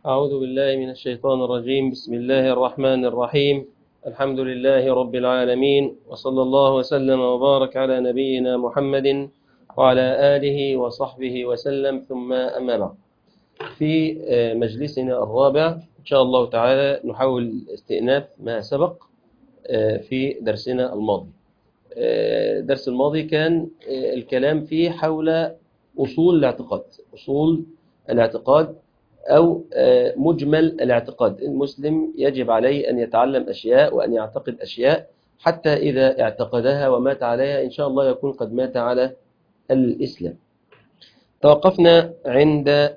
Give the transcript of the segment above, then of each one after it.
أعوذ بالله من الشيطان الرجيم بسم الله الرحمن الرحيم الحمد لله رب العالمين وصلى الله وسلم وبارك على نبينا محمد وعلى آله وصحبه وسلم ثم أما بعد في مجلسنا الرابع إن شاء الله تعالى نحاول استئناف ما سبق في درسنا الماضي درس الماضي كان الكلام فيه حول أصول الاعتقاد أصول الاعتقاد أو مجمل الاعتقاد المسلم يجب عليه أن يتعلم أشياء وأن يعتقد أشياء حتى إذا اعتقدها ومات عليها إن شاء الله يكون قد مات على الإسلام توقفنا عند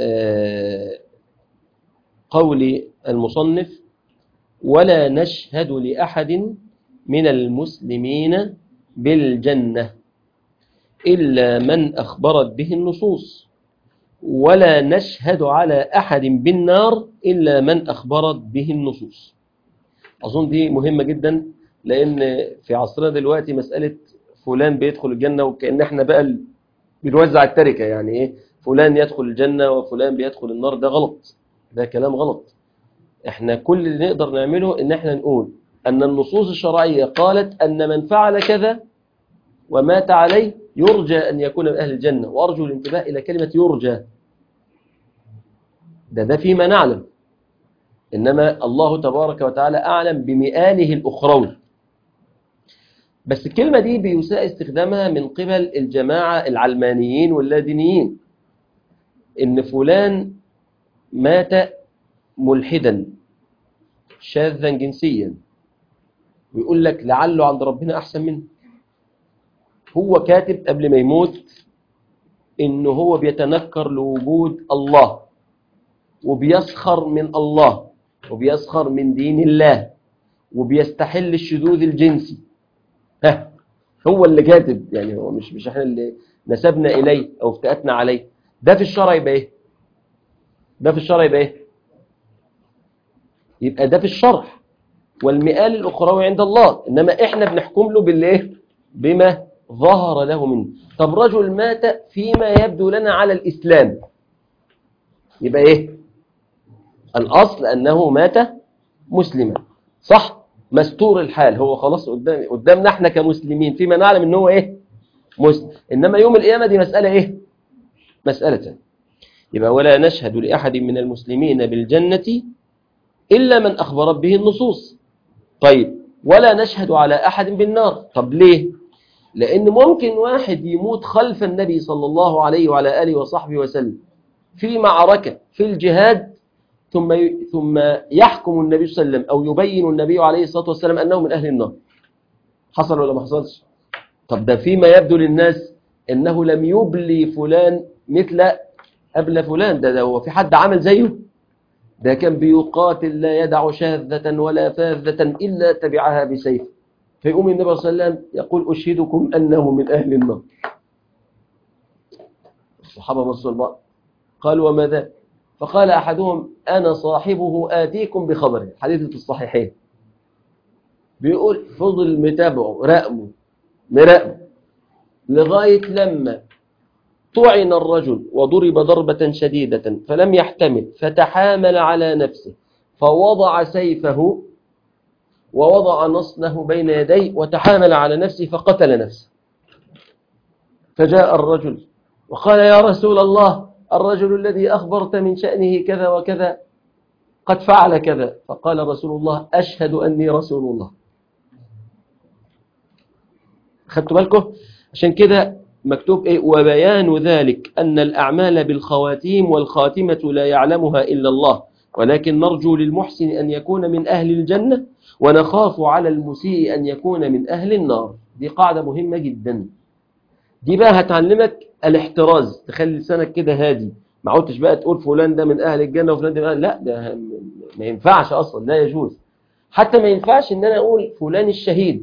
قول المصنف ولا نشهد لأحد من المسلمين بالجنة إلا من أخبرت به النصوص ولا نشهد على أحد بالنار إلا من أخبرت به النصوص أظن دي مهمة جدا لأن في عصرنا دلوقتي مسألة فلان بيدخل الجنة وكأن احنا بقى بنوزع التركة يعني إيه فلان يدخل الجنة وفلان بيدخل النار ده غلط ده كلام غلط احنا كل اللي نقدر نعمله ان احنا نقول أن النصوص الشرعية قالت أن من فعل كذا ومات عليه يرجى أن يكون من أهل الجنة وأرجو الانتباه إلى كلمة يرجى ده ده فيما نعلم إنما الله تبارك وتعالى أعلم بمآله الأخروي بس الكلمة دي بيساء استخدامها من قبل الجماعة العلمانيين واللادينيين إن فلان مات ملحدا شاذا جنسيا ويقول لك لعله عند ربنا أحسن منه هو كاتب قبل ما يموت إنه هو بيتنكر لوجود الله وبيسخر من الله وبيسخر من دين الله وبيستحل الشذوذ الجنسي ها هو اللي كاتب يعني هو مش مش احنا اللي نسبنا إليه أو افتأتنا عليه ده في الشرع يبقى ايه ده في الشرع يبقى ايه يبقى ده في الشرح والمئال الأخروي عند الله إنما إحنا بنحكم له بالإيه بما ظهر له منه طب رجل مات فيما يبدو لنا على الإسلام يبقى إيه الأصل أنه مات مسلما صح مستور الحال هو خلاص قدامي قدامنا احنا كمسلمين فيما نعلم ان هو ايه مسلم انما يوم القيامه دي مساله ايه مساله يبقى ولا نشهد لاحد من المسلمين بالجنه الا من اخبرت به النصوص طيب ولا نشهد على احد بالنار طب ليه لان ممكن واحد يموت خلف النبي صلى الله عليه وعلى اله وصحبه وسلم في معركه في الجهاد ثم ثم يحكم النبي صلى الله عليه وسلم او يبين النبي عليه الصلاه والسلام انه من اهل النار حصل ولا ما حصلش طب ده فيما يبدو للناس انه لم يبلي فلان مثل قبل فلان ده, ده هو في حد عمل زيه ده كان بيقاتل لا يدع شاذة ولا فاذة إلا تبعها بسيف فيقوم النبي صلى الله عليه وسلم يقول أشهدكم أنه من أهل النار الصحابة بصوا البعض قالوا وما ذا فقال أحدهم أنا صاحبه آتيكم بخبره حديث في الصحيحين بيقول فضل متابعه رقمه مراقبه لغاية لما طعن الرجل وضرب ضربة شديدة فلم يحتمل فتحامل على نفسه فوضع سيفه ووضع نصنه بين يديه وتحامل على نفسه فقتل نفسه فجاء الرجل وقال يا رسول الله الرجل الذي أخبرت من شأنه كذا وكذا قد فعل كذا فقال رسول الله أشهد أني رسول الله خدتوا بالكم عشان كده مكتوب إيه وبيان ذلك أن الأعمال بالخواتيم والخاتمة لا يعلمها إلا الله ولكن نرجو للمحسن أن يكون من أهل الجنة ونخاف على المسيء أن يكون من أهل النار دي قاعدة مهمة جدا دي بقى هتعلمك الاحتراز تخلي لسانك كده هادي ما عدتش بقى تقول فلان ده من أهل الجنة وفلان ده من أهل لا ده ما ينفعش أصلا لا يجوز حتى ما ينفعش ان أنا أقول فلان الشهيد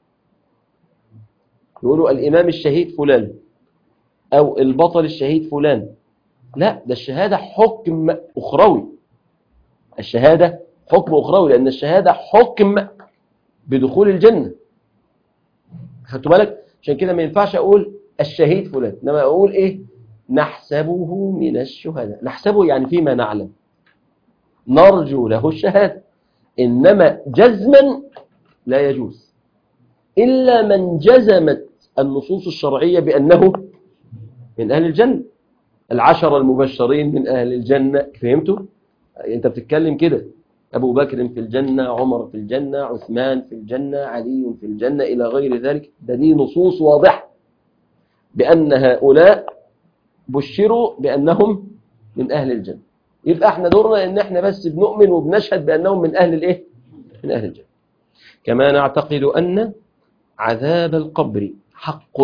يقولوا الإمام الشهيد فلان أو البطل الشهيد فلان لا ده الشهادة حكم أخروي الشهادة حكم أخروي لأن الشهادة حكم بدخول الجنة خدتوا بالك عشان كده ما ينفعش أقول الشهيد فلان إنما أقول إيه نحسبه من الشهداء نحسبه يعني فيما نعلم نرجو له الشهادة إنما جزما لا يجوز إلا من جزمت النصوص الشرعية بأنه من أهل الجنة العشر المبشرين من أهل الجنة فهمتوا؟ أنت بتتكلم كده أبو بكر في الجنة عمر في الجنة عثمان في الجنة علي في الجنة إلى غير ذلك ده دي نصوص واضحة بأن هؤلاء بشروا بأنهم من أهل الجنة يبقى احنا دورنا ان احنا بس بنؤمن وبنشهد بأنهم من أهل الايه من أهل الجنة كما نعتقد أن عذاب القبر حق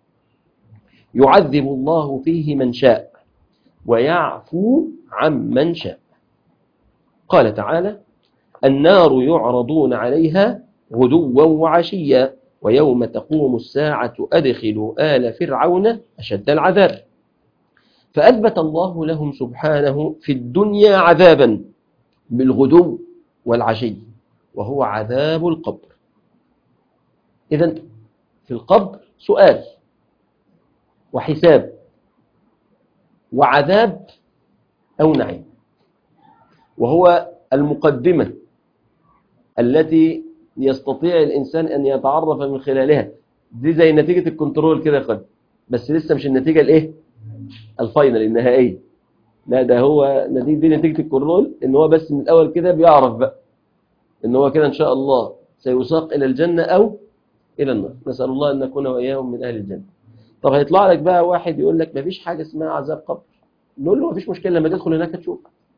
يعذب الله فيه من شاء ويعفو عن من شاء قال تعالى النار يعرضون عليها غدوا وعشيا ويوم تقوم الساعة أدخلوا آل فرعون أشد العذاب فأثبت الله لهم سبحانه في الدنيا عذابا بالغدو والعشي وهو عذاب القبر إذا في القبر سؤال وحساب وعذاب أو نعيم وهو المقدمة التي يستطيع الإنسان أن يتعرف من خلالها دي زي نتيجة الكنترول كده قد بس لسه مش النتيجة الإيه الفاينل النهائية لا ده هو نتيجة دي نتيجة الكنترول إن هو بس من الأول كده بيعرف بقى إن هو كده إن شاء الله سيساق إلى الجنة أو إلى النار نسأل الله أن نكون وإياهم من أهل الجنة طب هيطلع لك بقى واحد يقول لك مفيش حاجة اسمها عذاب قبر نقول له مفيش مشكلة لما تدخل هناك تشوف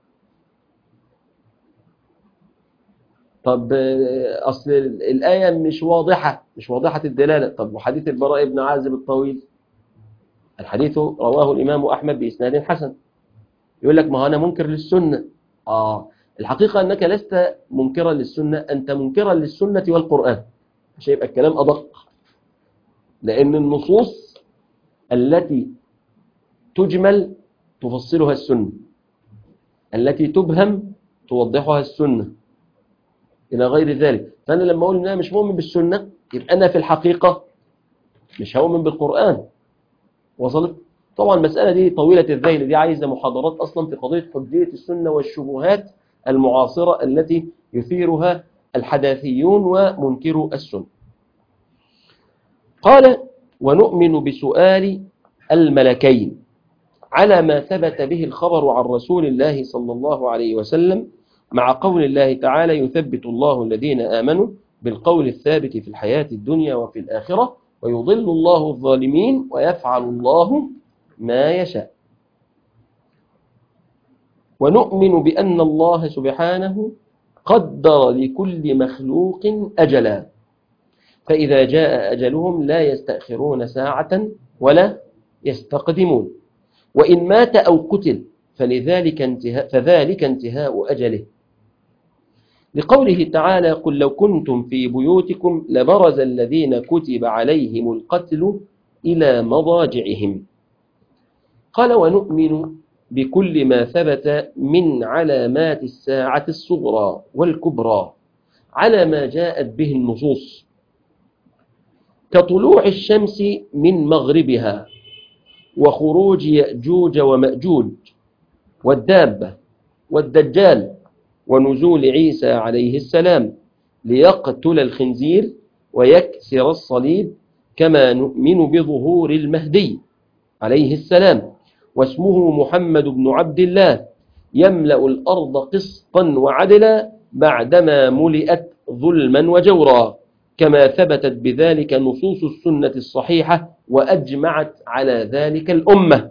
طب أصل الآية مش واضحة مش واضحة الدلالة طب وحديث البراء بن عازب الطويل الحديث رواه الإمام أحمد بإسناد حسن يقول لك ما هو أنا منكر للسنة آه الحقيقة أنك لست منكرا للسنة أنت منكرا للسنة والقرآن عشان يبقى الكلام أدق لأن النصوص التي تجمل تفصلها السنة التي تبهم توضحها السنة إلى غير ذلك فأنا لما أقول إن أنا مش مؤمن بالسنة يبقى أنا في الحقيقة مش هؤمن بالقرآن وصلت طبعا المسألة دي طويلة الذيل دي عايزة محاضرات أصلا في قضية حجية السنة والشبهات المعاصرة التي يثيرها الحداثيون ومنكرو السنة قال ونؤمن بسؤال الملكين على ما ثبت به الخبر عن رسول الله صلى الله عليه وسلم مع قول الله تعالى يثبت الله الذين آمنوا بالقول الثابت في الحياة الدنيا وفي الآخرة ويضل الله الظالمين ويفعل الله ما يشاء ونؤمن بأن الله سبحانه قدر لكل مخلوق أجلا فإذا جاء أجلهم لا يستأخرون ساعة ولا يستقدمون وإن مات أو قتل فلذلك انتهاء فذلك انتهاء أجله لقوله تعالى قل لو كنتم في بيوتكم لبرز الذين كتب عليهم القتل إلى مضاجعهم قال ونؤمن بكل ما ثبت من علامات الساعة الصغرى والكبرى على ما جاءت به النصوص كطلوع الشمس من مغربها وخروج يأجوج ومأجوج والدابة والدجال ونزول عيسى عليه السلام ليقتل الخنزير ويكسر الصليب كما نؤمن بظهور المهدي عليه السلام واسمه محمد بن عبد الله يملأ الأرض قسطا وعدلا بعدما ملئت ظلما وجورا كما ثبتت بذلك نصوص السنة الصحيحة وأجمعت على ذلك الأمة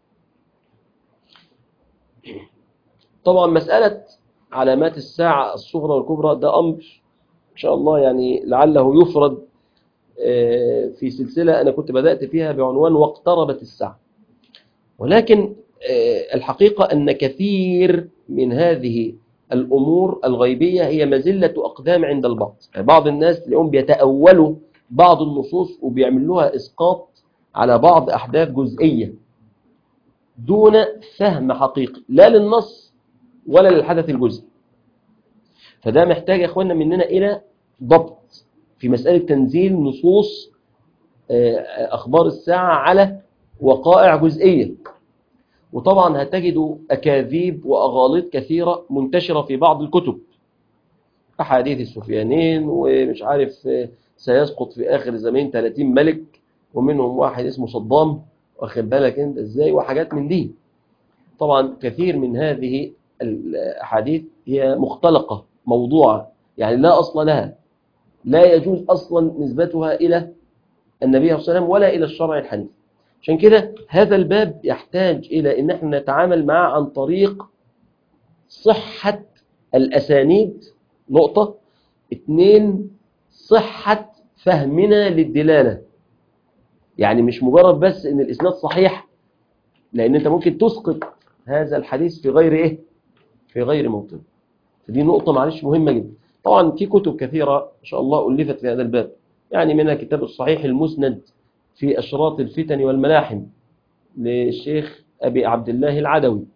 طبعا مسألة علامات الساعة الصغرى والكبرى ده أمر إن شاء الله يعني لعله يفرد في سلسلة أنا كنت بدأت فيها بعنوان واقتربت الساعة ولكن الحقيقة أن كثير من هذه الأمور الغيبية هي مزلة أقدام عند البعض يعني بعض الناس اليوم بيتأولوا بعض النصوص وبيعملوها إسقاط على بعض أحداث جزئية دون فهم حقيقي لا للنص ولا للحدث الجزئي فده محتاج يا أخوانا مننا إلى ضبط في مسألة تنزيل نصوص أخبار الساعة على وقائع جزئية وطبعا هتجدوا أكاذيب وأغاليط كثيرة منتشرة في بعض الكتب أحاديث السفيانين ومش عارف سيسقط في آخر الزمان 30 ملك ومنهم واحد اسمه صدام واخد بالك انت ازاي وحاجات من دي طبعا كثير من هذه الأحاديث هي مختلقة موضوعة يعني لا أصل لها لا يجوز أصلا نسبتها إلى النبي صلى الله عليه وسلم ولا إلى الشرع الحنيف عشان كده هذا الباب يحتاج إلى أن احنا نتعامل معه عن طريق صحة الأسانيد نقطة اثنين صحة فهمنا للدلالة يعني مش مجرد بس ان الإسناد صحيح لأن أنت ممكن تسقط هذا الحديث في غير إيه في غير موطن فدي نقطة معلش مهمة جدا طبعا في كتب كثيرة إن شاء الله ألفت في هذا الباب يعني منها كتاب الصحيح المسند في أشراط الفتن والملاحم للشيخ أبي عبد الله العدوي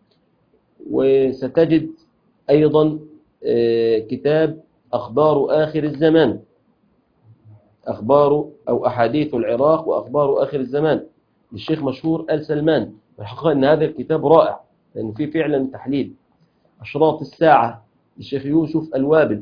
وستجد أيضا كتاب أخبار آخر الزمان أخبار أو أحاديث العراق وأخبار آخر الزمان للشيخ مشهور آل سلمان والحقيقة أن هذا الكتاب رائع لأنه فيه فعلا تحليل أشراط الساعة للشيخ يوسف الوابل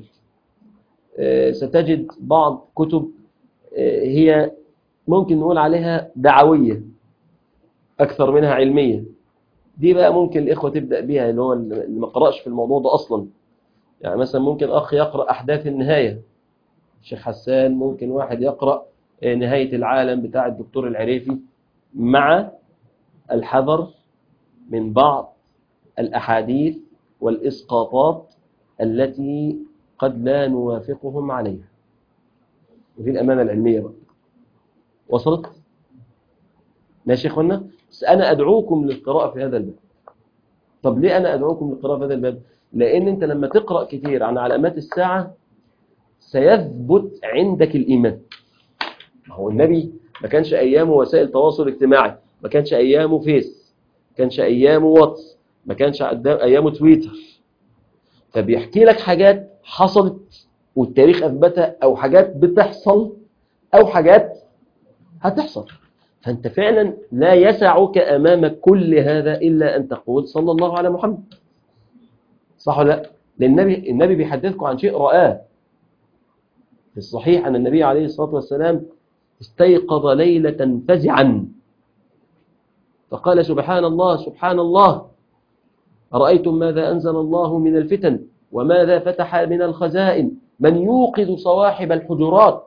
ستجد بعض كتب هي ممكن نقول عليها دعوية أكثر منها علمية دي بقى ممكن الإخوة تبدأ بيها اللي هو اللي ما قرأش في الموضوع ده أصلا يعني مثلا ممكن أخ يقرأ أحداث النهاية الشيخ حسان ممكن واحد يقرأ نهاية العالم بتاع الدكتور العريفي مع الحذر من بعض الأحاديث والإسقاطات التي قد لا نوافقهم عليها وفي الأمانة العلمية بقى وصلت ماشي يا اخوانا بس أنا أدعوكم للقراءة في هذا الباب طب ليه أنا أدعوكم للقراءة في هذا الباب لأن أنت لما تقرأ كتير عن علامات الساعة سيثبت عندك الإيمان هو النبي ما كانش أيامه وسائل تواصل اجتماعي ما كانش أيامه فيس ما كانش أيامه واتس ما كانش أيامه تويتر فبيحكي لك حاجات حصلت والتاريخ أثبتها أو حاجات بتحصل أو حاجات هتحصل فأنت فعلا لا يسعك أمام كل هذا إلا أن تقول صلى الله على محمد صح ولا لا لأن النبي, النبي بيحدثكم عن شيء رآه في الصحيح أن النبي عليه الصلاة والسلام استيقظ ليلة فزعا فقال سبحان الله سبحان الله أرأيتم ماذا أنزل الله من الفتن وماذا فتح من الخزائن من يوقظ صواحب الحجرات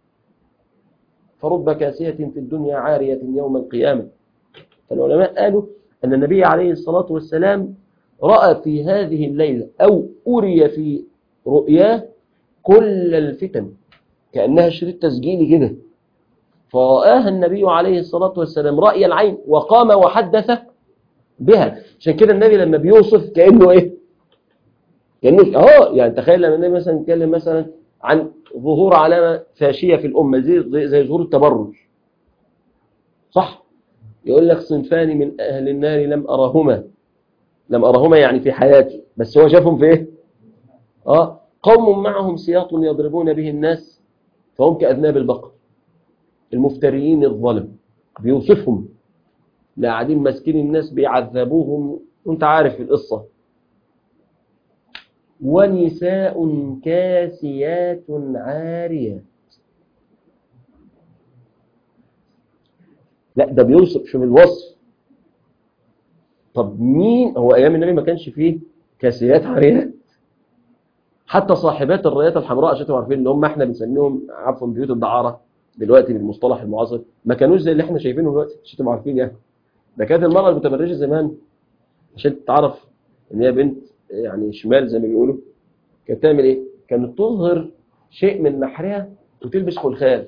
فرب كاسية في الدنيا عارية يوم القيامة فالعلماء قالوا أن النبي عليه الصلاة والسلام رأى في هذه الليلة أو أري في رؤياه كل الفتن كأنها شريط تسجيلي كده فرآها النبي عليه الصلاة والسلام رأي العين وقام وحدث بها عشان كده النبي لما بيوصف كأنه إيه كأنه اه يعني تخيل لما النبي مثلا يتكلم مثلا عن ظهور علامة فاشية في الأمة زي, زي ظهور التبرج صح يقول لك صنفان من أهل النار لم أرهما لم أرهما يعني في حياتي بس هو شافهم في إيه آه قوم معهم سياط يضربون به الناس فهم كأذناب البقر المفتريين الظلم بيوصفهم لا قاعدين ماسكين الناس بيعذبوهم وانت عارف القصة ونساء كاسيات عاريات لا ده بيوصف شوف الوصف طب مين هو ايام النبي ما كانش فيه كاسيات عاريات حتى صاحبات الرايات الحمراء عشان تبقوا عارفين اللي هم احنا بنسميهم عفوا بيوت الدعاره دلوقتي بالمصطلح المعاصر ما كانوش زي اللي احنا شايفينه دلوقتي عشان تبقوا عارفين يعني ده كانت المرأة المتبرجة زمان عشان تعرف ان هي بنت يعني شمال زي ما بيقولوا كانت تعمل ايه كانت تظهر شيء من نحرها وتلبس خلخال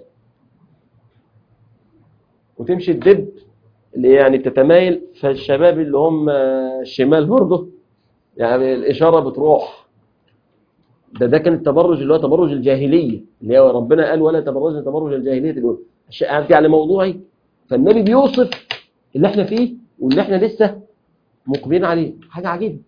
وتمشي الدب اللي يعني تتمايل فالشباب اللي هم الشمال برضه يعني الإشارة بتروح ده ده كان التبرج اللي هو تبرج الجاهلية اللي هو ربنا قال ولا تبرجنا تبرج الجاهلية الأولى يعني موضوعي فالنبي بيوصف اللي احنا فيه واللي احنا لسه مقبلين عليه حاجة عجيبة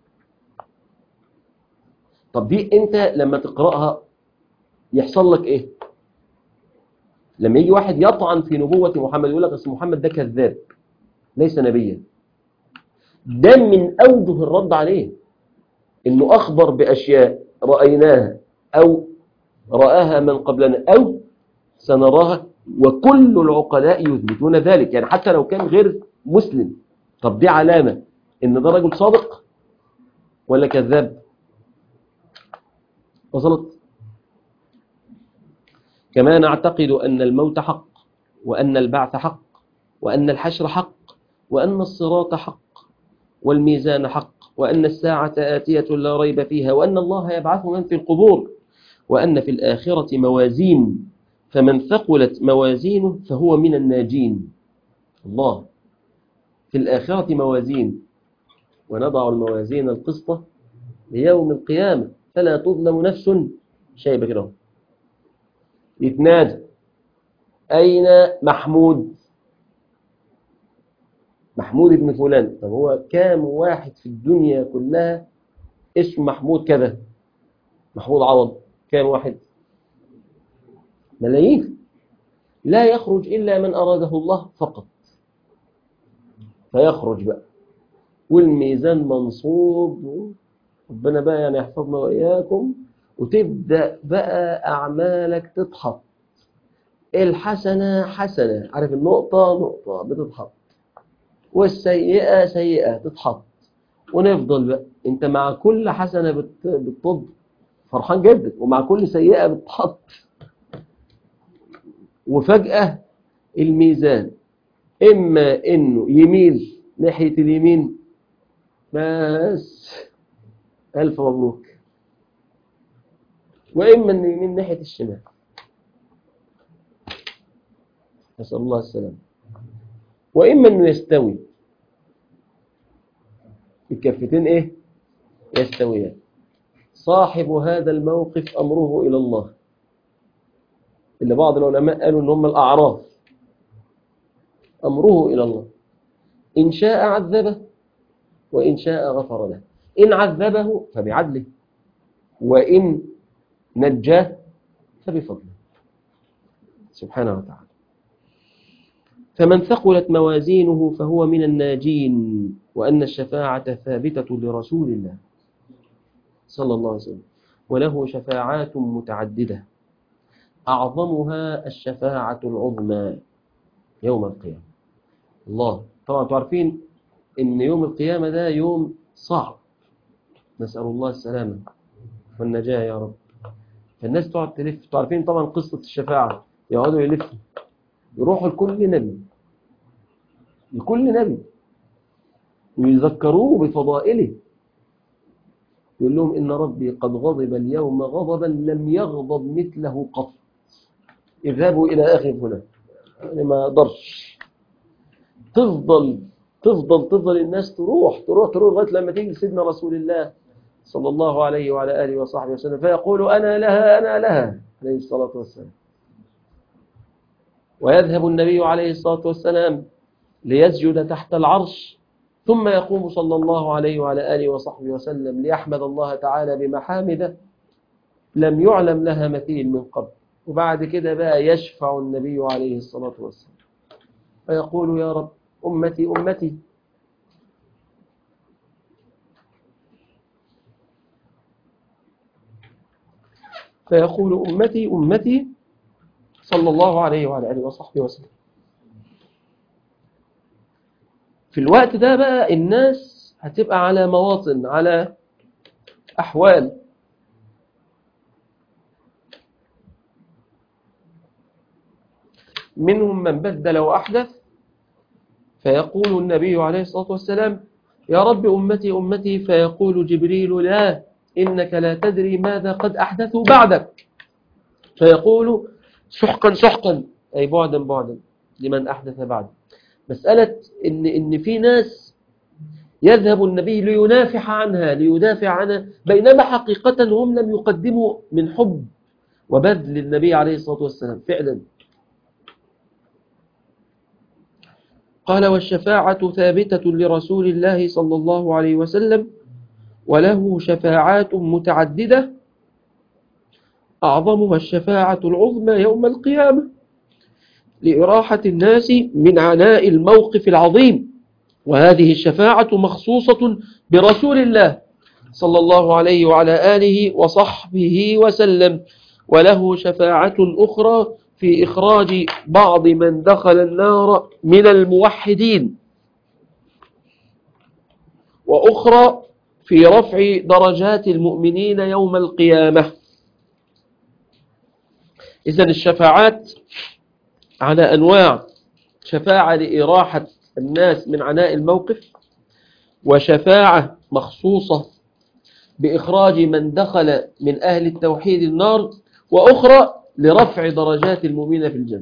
طب دي انت لما تقرأها يحصل لك ايه لما يجي واحد يطعن في نبوة محمد يقول لك اصل محمد ده كذاب ليس نبيا ده من أوجه الرد عليه إنه أخبر بأشياء رأيناها أو رآها من قبلنا أو سنراها وكل العقلاء يثبتون ذلك يعني حتى لو كان غير مسلم طب دي علامة إن ده رجل صادق ولا كذاب وصلت كما نعتقد أن الموت حق وأن البعث حق وأن الحشر حق وأن الصراط حق والميزان حق وأن الساعة آتية لا ريب فيها وأن الله يبعث من في القبور وأن في الآخرة موازين فمن ثقلت موازينه فهو من الناجين الله في الآخرة موازين ونضع الموازين القسطة ليوم القيامة فلا تظلم نفس شيء كده يتنادى أين محمود محمود ابن فلان طب هو كام واحد في الدنيا كلها اسمه محمود كذا محمود عوض كام واحد ملايين لا يخرج إلا من أراده الله فقط فيخرج بقى والميزان منصوب ربنا بقى يعني يحفظنا وإياكم وتبدأ بقى أعمالك تتحط الحسنة حسنة عارف النقطة نقطة بتتحط والسيئة سيئة تتحط ونفضل بقى انت مع كل حسنة بت... بتطب فرحان جدا ومع كل سيئة بتحط وفجأة الميزان إما إنه يميل ناحية اليمين بس ألف مبروك وإما إنه يميل ناحية الشمال نسأل الله السلام وإما إنه يستوي الكفتين إيه يستويان صاحب هذا الموقف أمره إلى الله اللي بعض العلماء قالوا إن هم الأعراف أمره إلى الله إن شاء عذبه وإن شاء غفر له إن عذبه فبعدله وإن نجاه فبفضله سبحانه وتعالى فمن ثقلت موازينه فهو من الناجين وأن الشفاعة ثابتة لرسول الله صلى الله عليه وسلم وله شفاعات متعددة أعظمها الشفاعة العظمى يوم القيامة الله طبعا تعرفين إن يوم القيامة ده يوم صعب نسأل الله السلامة والنجاة يا رب فالناس تقعد تلف تعرفين طبعا قصة الشفاعة يقعدوا يلفوا يروحوا لكل نبي لكل نبي ويذكروه بفضائله يقول لهم إن ربي قد غضب اليوم غضبا لم يغضب مثله قط اذهبوا إلى أخي فلان يعني ما قدرش تفضل تفضل تفضل الناس تروح تروح تروح لغايه لما تيجي سيدنا رسول الله صلى الله عليه وعلى آله وصحبه وسلم فيقول أنا لها أنا لها عليه الصلاة والسلام ويذهب النبي عليه الصلاة والسلام ليسجد تحت العرش ثم يقوم صلى الله عليه وعلى آله وصحبه وسلم ليحمد الله تعالى بمحامده لم يعلم لها مثيل من قبل وبعد كده بقى يشفع النبي عليه الصلاة والسلام فيقول يا رب أمتي أمتي فيقول أمتي أمتي صلى الله عليه وعلى آله وصحبه وسلم في الوقت ده بقى الناس هتبقى على مواطن على أحوال منهم من بدل وأحدث فيقول النبي عليه الصلاة والسلام يا رب أمتي أمتي فيقول جبريل لا إنك لا تدري ماذا قد أحدثوا بعدك فيقول سحقا سحقا أي بعدا بعدا لمن أحدث بعد مسألة إن, إن في ناس يذهب النبي لينافح عنها ليدافع عنها بينما حقيقة هم لم يقدموا من حب وبذل للنبي عليه الصلاة والسلام فعلا قال والشفاعة ثابتة لرسول الله صلى الله عليه وسلم وله شفاعات متعددة أعظمها الشفاعة العظمى يوم القيامة لإراحة الناس من عناء الموقف العظيم وهذه الشفاعة مخصوصة برسول الله صلى الله عليه وعلى آله وصحبه وسلم وله شفاعة أخرى في إخراج بعض من دخل النار من الموحدين وأخرى في رفع درجات المؤمنين يوم القيامة إذا الشفاعات على أنواع شفاعة لإراحة الناس من عناء الموقف وشفاعة مخصوصة بإخراج من دخل من أهل التوحيد النار وأخرى لرفع درجات المؤمنين في الجنة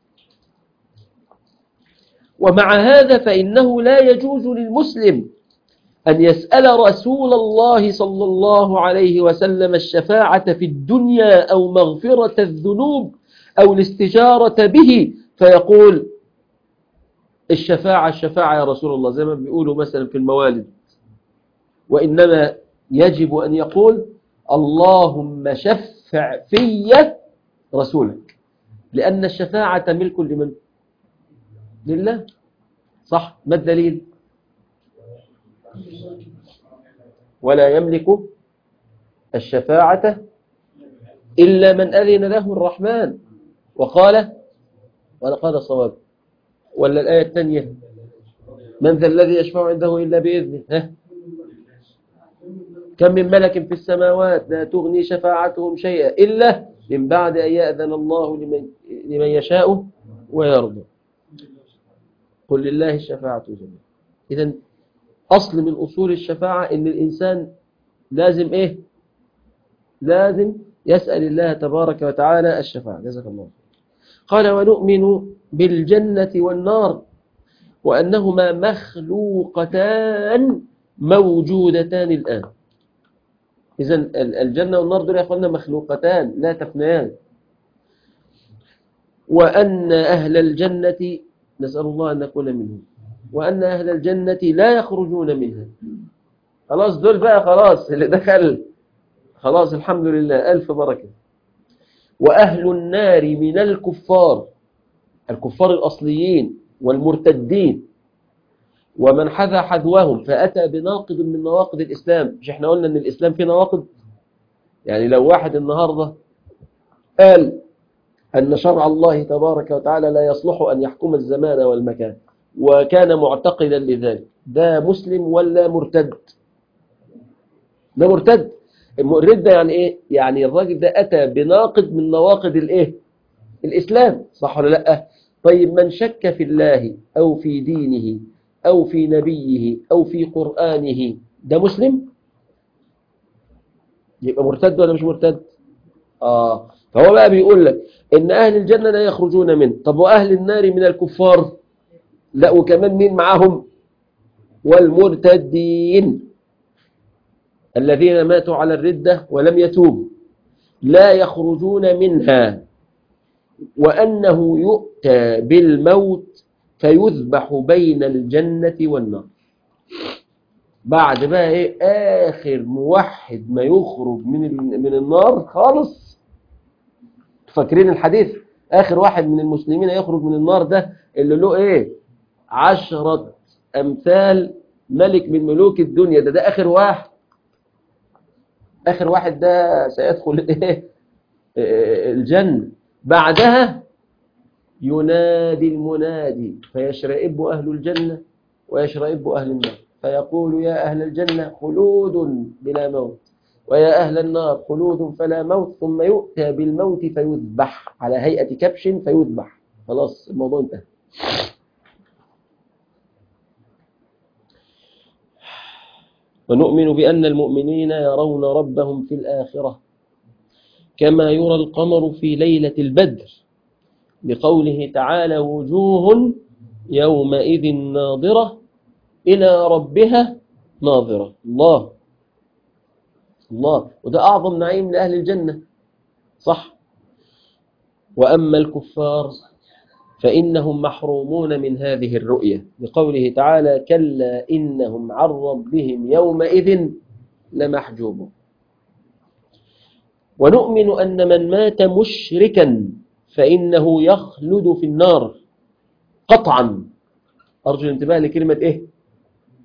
ومع هذا فإنه لا يجوز للمسلم أن يسأل رسول الله صلى الله عليه وسلم الشفاعة في الدنيا أو مغفرة الذنوب أو الاستجارة به فيقول الشفاعة الشفاعة يا رسول الله زي ما بيقولوا مثلا في الموالد وإنما يجب أن يقول اللهم شفع في رسولك لأن الشفاعة ملك لمن؟ لله صح ما الدليل؟ ولا يملك الشفاعة إلا من أذن له الرحمن وقال ولا قال الصواب ولا الآية الثانية من ذا الذي يشفع عنده إلا بإذنه ها كم من ملك في السماوات لا تغني شفاعتهم شيئا إلا من بعد أن يأذن الله لمن, لمن يشاء ويرضى قل لله الشفاعة جميعا إذن أصل من أصول الشفاعة إن الإنسان لازم إيه لازم يسأل الله تبارك وتعالى الشفاعة جزاك الله قال ونؤمن بالجنة والنار وأنهما مخلوقتان موجودتان الآن إذا الجنة والنار دول يا أخوانا مخلوقتان لا تفنيان وأن أهل الجنة نسأل الله أن نكون منهم وأن أهل الجنة لا يخرجون منها خلاص دول بقى خلاص اللي دخل خلاص الحمد لله ألف بركة وأهل النار من الكفار الكفار الأصليين والمرتدين ومن حذى حذوهم فأتى بناقض من نواقض الإسلام مش احنا قلنا أن الإسلام فيه نواقض يعني لو واحد النهاردة قال أن شرع الله تبارك وتعالى لا يصلح أن يحكم الزمان والمكان وكان معتقدا لذلك ده مسلم ولا مرتد ده مرتد الردة يعني ايه يعني الراجل ده اتى بناقض من نواقض الايه الاسلام صح ولا لا طيب من شك في الله او في دينه او في نبيه او في قرآنه ده مسلم يبقى مرتد ولا مش مرتد اه فهو بقى بيقول لك ان اهل الجنة لا يخرجون منه طب واهل النار من الكفار لا وكمان مين معاهم والمرتدين الذين ماتوا على الردة ولم يتوبوا لا يخرجون منها وأنه يؤتى بالموت فيذبح بين الجنة والنار بعد بقى ايه آخر موحد ما يخرج من من النار خالص فاكرين الحديث آخر واحد من المسلمين يخرج من النار ده اللي له ايه عشرة أمثال ملك من ملوك الدنيا ده ده آخر واحد آخر واحد ده سيدخل إيه الجنة بعدها ينادي المنادي فيشرئب أهل الجنة ويشرئب أهل النار فيقول يا أهل الجنة خلود بلا موت ويا أهل النار خلود فلا موت ثم يؤتى بالموت فيذبح على هيئة كبش فيذبح خلاص الموضوع انتهى ونؤمن بأن المؤمنين يرون ربهم في الآخرة كما يرى القمر في ليلة البدر لقوله تعالى وجوه يومئذ ناظرة إلى ربها ناظرة الله الله وده أعظم نعيم لأهل الجنة صح وأما الكفار فإنهم محرومون من هذه الرؤية لقوله تعالى كلا إنهم عن ربهم يومئذ لمحجوبون ونؤمن أن من مات مشركا فإنه يخلد في النار قطعا أرجو الانتباه لكلمة إيه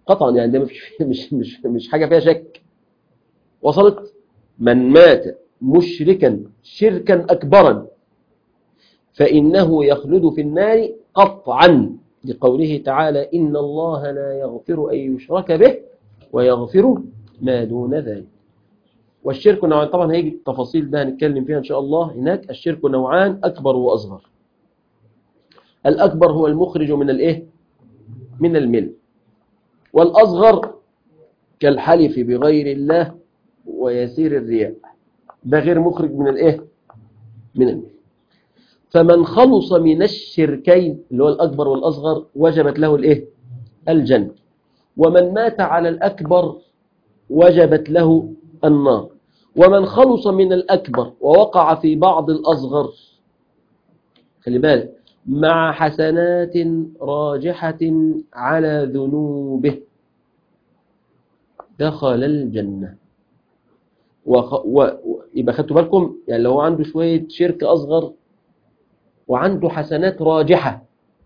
قطعا يعني ده مش مش مش مش حاجة فيها شك وصلت من مات مشركا شركا أكبرا فإنه يخلد في النار قطعا لقوله تعالى إن الله لا يغفر أن يشرك به ويغفر ما دون ذلك والشرك نوعان طبعا هيجي التفاصيل ده هنتكلم فيها إن شاء الله هناك الشرك نوعان أكبر وأصغر الأكبر هو المخرج من الإيه من المل والأصغر كالحلف بغير الله ويسير الرياء ده غير مخرج من الإيه من المل فمن خلص من الشركين اللي هو الأكبر والأصغر وجبت له الإيه الجنة ومن مات على الأكبر وجبت له النار ومن خلص من الأكبر ووقع في بعض الأصغر خلي بالك مع حسنات راجحة على ذنوبه دخل الجنة وخ... و... يبقى خدتوا بالكم يعني لو عنده شوية شرك أصغر وعنده حسنات راجحة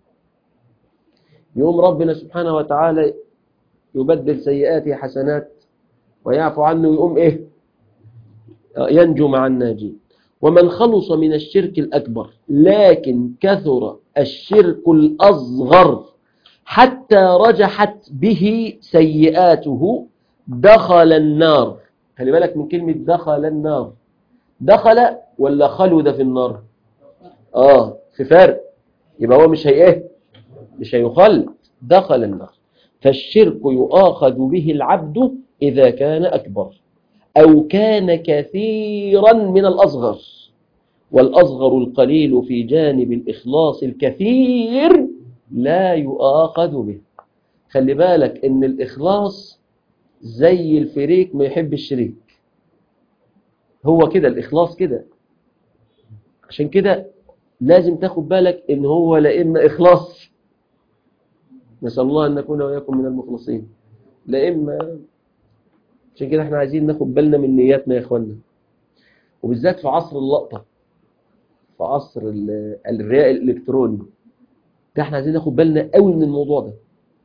يوم ربنا سبحانه وتعالى يبدل سيئاته حسنات ويعفو عنه ويقوم إيه ينجو مع الناجين ومن خلص من الشرك الأكبر لكن كثر الشرك الأصغر حتى رجحت به سيئاته دخل النار خلي بالك من كلمة دخل النار دخل ولا خلد في النار آه في فرق يبقى هو مش هي ايه مش هيخلد دخل النار فالشرك يؤاخذ به العبد إذا كان أكبر أو كان كثيرا من الأصغر والأصغر القليل في جانب الإخلاص الكثير لا يؤاخذ به خلي بالك إن الإخلاص زي الفريق ما يحب الشريك هو كده الإخلاص كده عشان كده لازم تاخد بالك إن هو لا إما إخلاص نسأل الله أن نكون وإياكم من المخلصين لا إما عشان كده احنا عايزين ناخد بالنا من نياتنا يا إخوانا وبالذات في عصر اللقطة في عصر الرياء الإلكتروني ده احنا عايزين ناخد بالنا قوي من الموضوع ده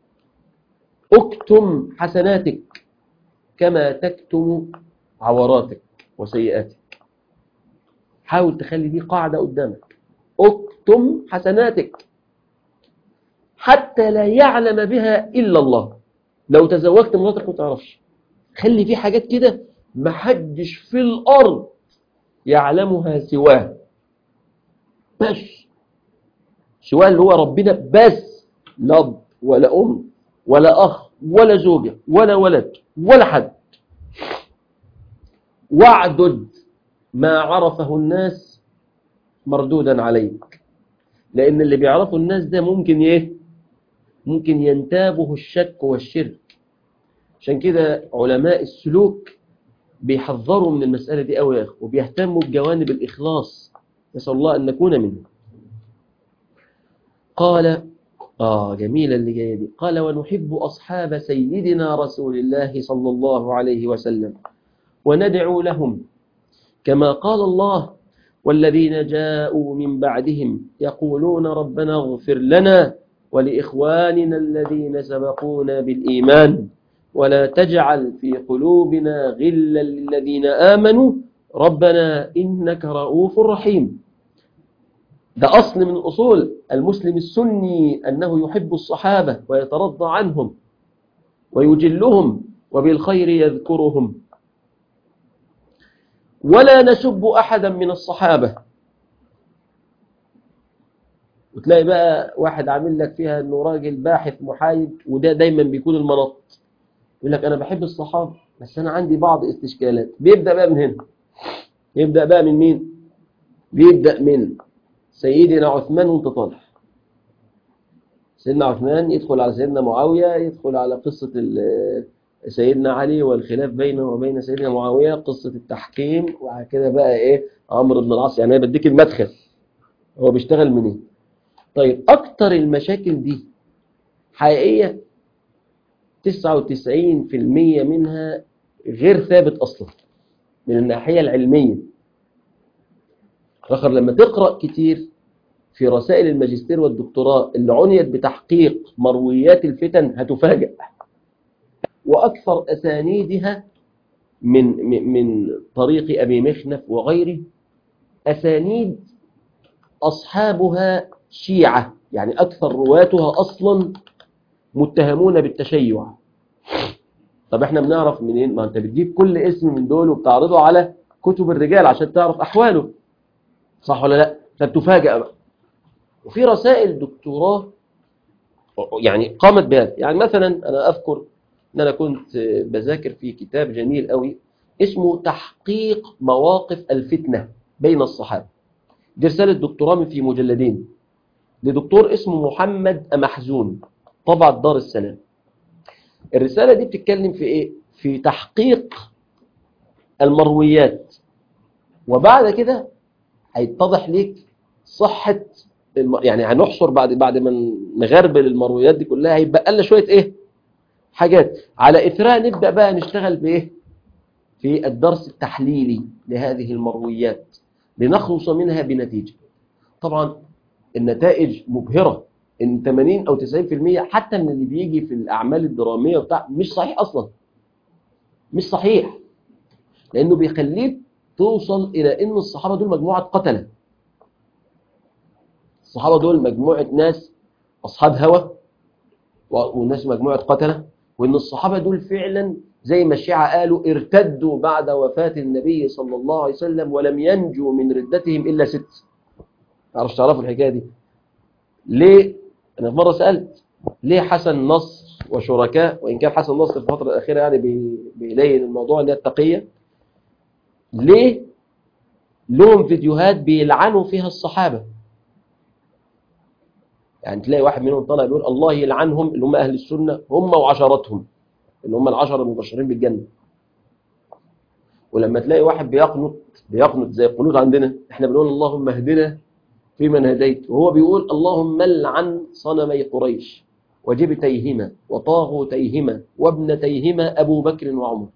اكتم حسناتك كما تكتم عوراتك وسيئاتك حاول تخلي دي قاعدة قدامك اكتم حسناتك حتى لا يعلم بها إلا الله لو تزوجت مراتك ما تعرفش خلي في حاجات كده محدش في الأرض يعلمها سواه بس سواه اللي هو ربنا بس لا أب ولا أم ولا أخ ولا زوجة ولا ولد ولا حد واعدد ما عرفه الناس مردودا عليك لأن اللي بيعرفه الناس ده ممكن ايه ممكن ينتابه الشك والشرك عشان كده علماء السلوك بيحذروا من المسألة دي قوي يا أخي وبيهتموا بجوانب الإخلاص نسأل الله أن نكون منه قال آه جميلة اللي جاية دي قال ونحب أصحاب سيدنا رسول الله صلى الله عليه وسلم وندعو لهم كما قال الله والذين جاءوا من بعدهم يقولون ربنا اغفر لنا ولإخواننا الذين سبقونا بالإيمان ولا تجعل في قلوبنا غلا للذين آمنوا ربنا إنك رؤوف رحيم ده أصل من أصول المسلم السني أنه يحب الصحابة ويترضى عنهم ويجلهم وبالخير يذكرهم ولا نسب أحدا من الصحابة وتلاقي بقى واحد عامل لك فيها أنه راجل باحث محايد وده دايما بيكون المنط يقول لك أنا بحب الصحابة بس أنا عندي بعض استشكالات بيبدأ بقى من هنا يبدأ بقى من مين بيبدأ من سيدنا عثمان وانت طالع سيدنا عثمان يدخل على سيدنا معاوية يدخل على قصة سيدنا علي والخلاف بينه وبين سيدنا معاوية قصة التحكيم وبعد كده بقى ايه عمرو بن العاص يعني انا بديك المدخل هو بيشتغل منين طيب اكتر المشاكل دي حقيقية 99% منها غير ثابت اصلا من الناحية العلمية آخر لما تقرأ كتير في رسائل الماجستير والدكتوراه اللي عنيت بتحقيق مرويات الفتن هتفاجأ وأكثر أسانيدها من من من طريق أبي مخنف وغيره أسانيد أصحابها شيعة يعني أكثر رواتها أصلا متهمون بالتشيع طب احنا بنعرف منين ما انت بتجيب كل اسم من دول وبتعرضه على كتب الرجال عشان تعرف أحواله صح ولا لا فبتفاجأ بقى وفي رسائل دكتوراه يعني قامت بهذا يعني مثلا أنا أذكر أن أنا كنت بذاكر في كتاب جميل قوي اسمه تحقيق مواقف الفتنة بين الصحابة دي رسالة دكتوراه من في مجلدين لدكتور اسمه محمد أمحزون طبعة دار السلام الرسالة دي بتتكلم في إيه؟ في تحقيق المرويات وبعد كده هيتضح ليك صحة الم... يعني هنحصر بعد بعد ما نغربل المرويات دي كلها هيبقى لنا شوية إيه؟ حاجات على إثرها نبدأ بقى نشتغل بإيه؟ في الدرس التحليلي لهذه المرويات لنخلص منها بنتيجة طبعا النتائج مبهرة ان 80 او 90% حتى من اللي بيجي في الاعمال الدراميه وبتاع مش صحيح اصلا مش صحيح لانه بيخليك توصل الى ان الصحابه دول مجموعه قتله الصحابه دول مجموعه ناس اصحاب هوى والناس مجموعه قتله وان الصحابه دول فعلا زي ما الشيعة قالوا ارتدوا بعد وفاة النبي صلى الله عليه وسلم ولم ينجوا من ردتهم إلا ست تعرفش تعرفوا الحكاية دي ليه أنا في مرة سألت ليه حسن نصر وشركاء وإن كان حسن نصر في الفترة الأخيرة يعني بيلين الموضوع اللي هي التقية ليه لهم فيديوهات بيلعنوا فيها الصحابة يعني تلاقي واحد منهم طالع بيقول الله يلعنهم اللي هم أهل السنة هم وعشراتهم اللي هم العشرة المبشرين بالجنة ولما تلاقي واحد بيقنط بيقنط زي القنوت عندنا احنا بنقول اللهم اهدنا فيمن هديت وهو بيقول اللهم لعن صنمي قريش وجبتيهما وطاغوتيهما وابنتيهما أبو بكر وعمر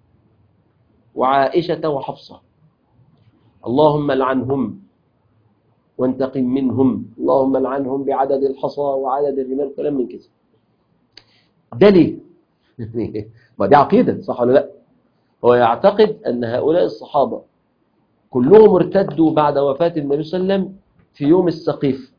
وعائشة وحفصة اللهم لعنهم وانتقم منهم اللهم لعنهم بعدد الحصى وعدد الرمال كلام من كده ده ليه ما دي عقيدة صح ولا لا هو يعتقد أن هؤلاء الصحابة كلهم ارتدوا بعد وفاة النبي صلى الله عليه وسلم في يوم السقيف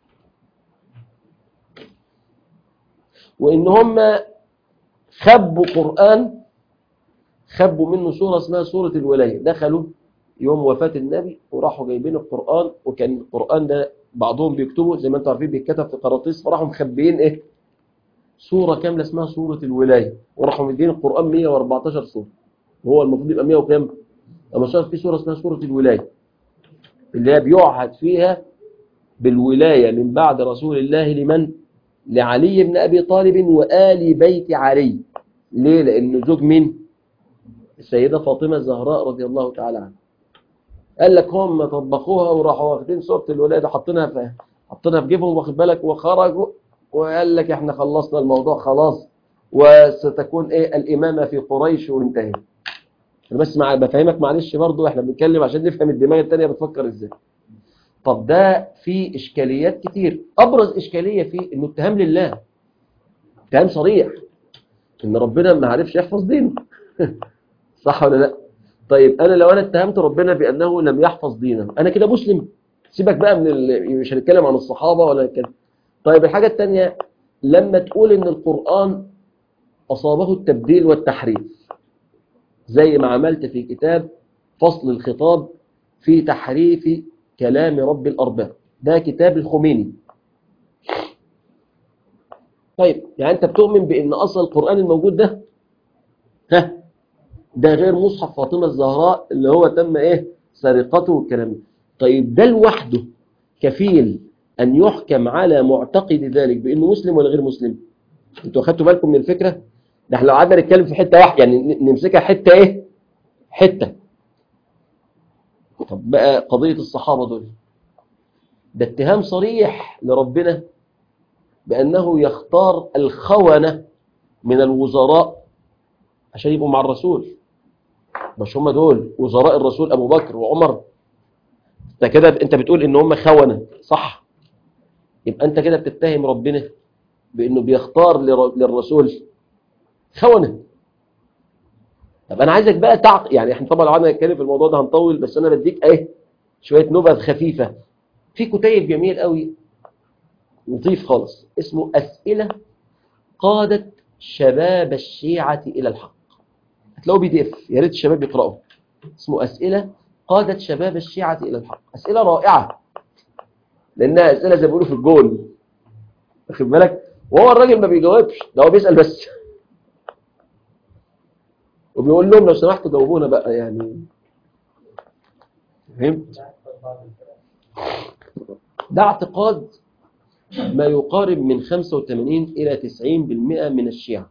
وإن هم خبوا قرآن خبوا منه سورة اسمها سورة الولاية دخلوا يوم وفاة النبي وراحوا جايبين القرآن وكان القرآن ده بعضهم بيكتبوا زي ما انتم عارفين بيتكتب في قراطيس فراحوا مخبيين ايه سورة كاملة اسمها سورة الولاية وراحوا مدين القرآن 114 سورة وهو المفروض يبقى 100 وكام اما شاف في سورة اسمها سورة الولاية اللي هي بيعهد فيها بالولاية من بعد رسول الله لمن لعلي بن أبي طالب وآل بيت علي ليه لأنه زوج مين السيدة فاطمة الزهراء رضي الله تعالى عنها قال لك هم طبخوها وراحوا واخدين سورة الولاية دي حاطينها في حاطينها في جيبهم واخد بالك وخرجوا وقال لك احنا خلصنا الموضوع خلاص وستكون ايه الإمامة في قريش وانتهينا بس مع بفهمك معلش برضو احنا بنتكلم عشان نفهم الدماغ التانية بتفكر ازاي طب ده في اشكاليات كتير ابرز اشكالية فيه انه اتهام لله اتهام صريح ان ربنا ما عرفش يحفظ دينه صح ولا لا طيب انا لو انا اتهمت ربنا بانه لم يحفظ دينه انا كده مسلم سيبك بقى من ال... مش هنتكلم عن الصحابة ولا نتكلم طيب الحاجة التانية لما تقول ان القرآن اصابه التبديل والتحريف زي ما عملت في كتاب فصل الخطاب في تحريف كلام رب الأرباب ده كتاب الخميني طيب يعني أنت بتؤمن بأن أصل القرآن الموجود ده ها ده غير مصحف فاطمة الزهراء اللي هو تم إيه سرقته والكلام ده طيب ده لوحده كفيل أن يحكم على معتقد ذلك بأنه مسلم ولا غير مسلم انتوا أخدتوا بالكم من الفكرة ده احنا لو قعدنا نتكلم في حتة واحدة يعني نمسكها حتة ايه حتة طب بقى قضية الصحابة دول ده اتهام صريح لربنا بأنه يختار الخونة من الوزراء عشان يبقوا مع الرسول مش هم دول وزراء الرسول أبو بكر وعمر ده كده انت بتقول ان هم خونة صح يبقى انت كده بتتهم ربنا بأنه بيختار للرسول خونة طب انا عايزك بقى تعق يعني احنا طبعا لو قعدنا نتكلم في الموضوع ده هنطول بس انا بديك ايه شويه نبذ خفيفه في كتيب جميل قوي لطيف خالص اسمه اسئله قادت شباب الشيعه الى الحق هتلاقوه بي دي اف يا ريت الشباب يقراوه اسمه اسئله قادت شباب الشيعه الى الحق اسئله رائعه لانها اسئله زي ما بيقولوا في الجول واخد بالك وهو الراجل ما بيجاوبش ده هو بيسال بس وبيقول لهم لو سمحتوا جاوبونا بقى يعني فهمت ده اعتقاد ما يقارب من 85 إلى 90% من الشيعة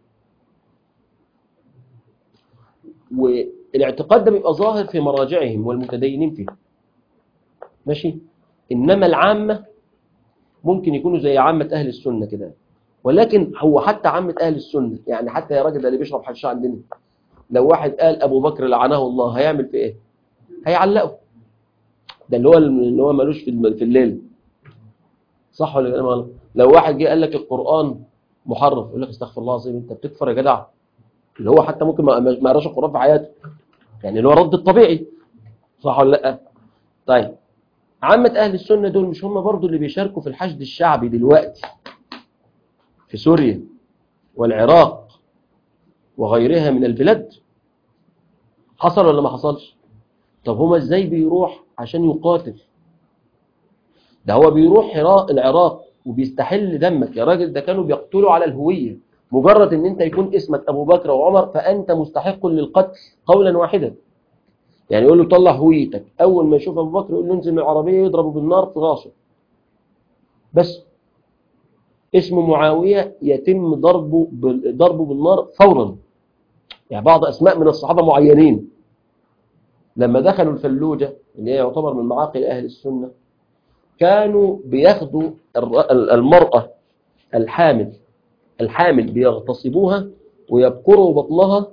والاعتقاد ده بيبقى ظاهر في مراجعهم والمتدينين فيه ماشي إنما العامة ممكن يكونوا زي عامة أهل السنة كده ولكن هو حتى عامة أهل السنة يعني حتى يا راجل ده اللي بيشرب حشيش عندنا لو واحد قال أبو بكر لعنه الله هيعمل في إيه؟ هيعلقه ده اللي هو اللي هو ملوش في في الليل صح ولا كلام غلط لو واحد جه قال لك القرآن محرف يقول لك استغفر الله العظيم انت بتكفر يا جدع اللي هو حتى ممكن ما ما قراش القرآن في حياته يعني اللي هو رد الطبيعي صح ولا لا طيب عامة أهل السنة دول مش هم برضو اللي بيشاركوا في الحشد الشعبي دلوقتي في سوريا والعراق وغيرها من البلاد حصل ولا ما حصلش طب هما ازاي بيروح عشان يقاتل ده هو بيروح العراق وبيستحل دمك يا راجل ده كانوا بيقتلوا على الهوية مجرد ان انت يكون اسمك ابو بكر وعمر فانت مستحق للقتل قولا واحدا يعني يقول له طلع هويتك اول ما يشوف ابو بكر يقول له انزل من العربية يضربه بالنار في راسه بس اسم معاوية يتم ضربه ضربه بالنار فورا يعني بعض اسماء من الصحابة معينين لما دخلوا الفلوجة اللي هي يعتبر من معاقل اهل السنة كانوا بياخدوا المرأة الحامل الحامل بيغتصبوها ويبكروا بطنها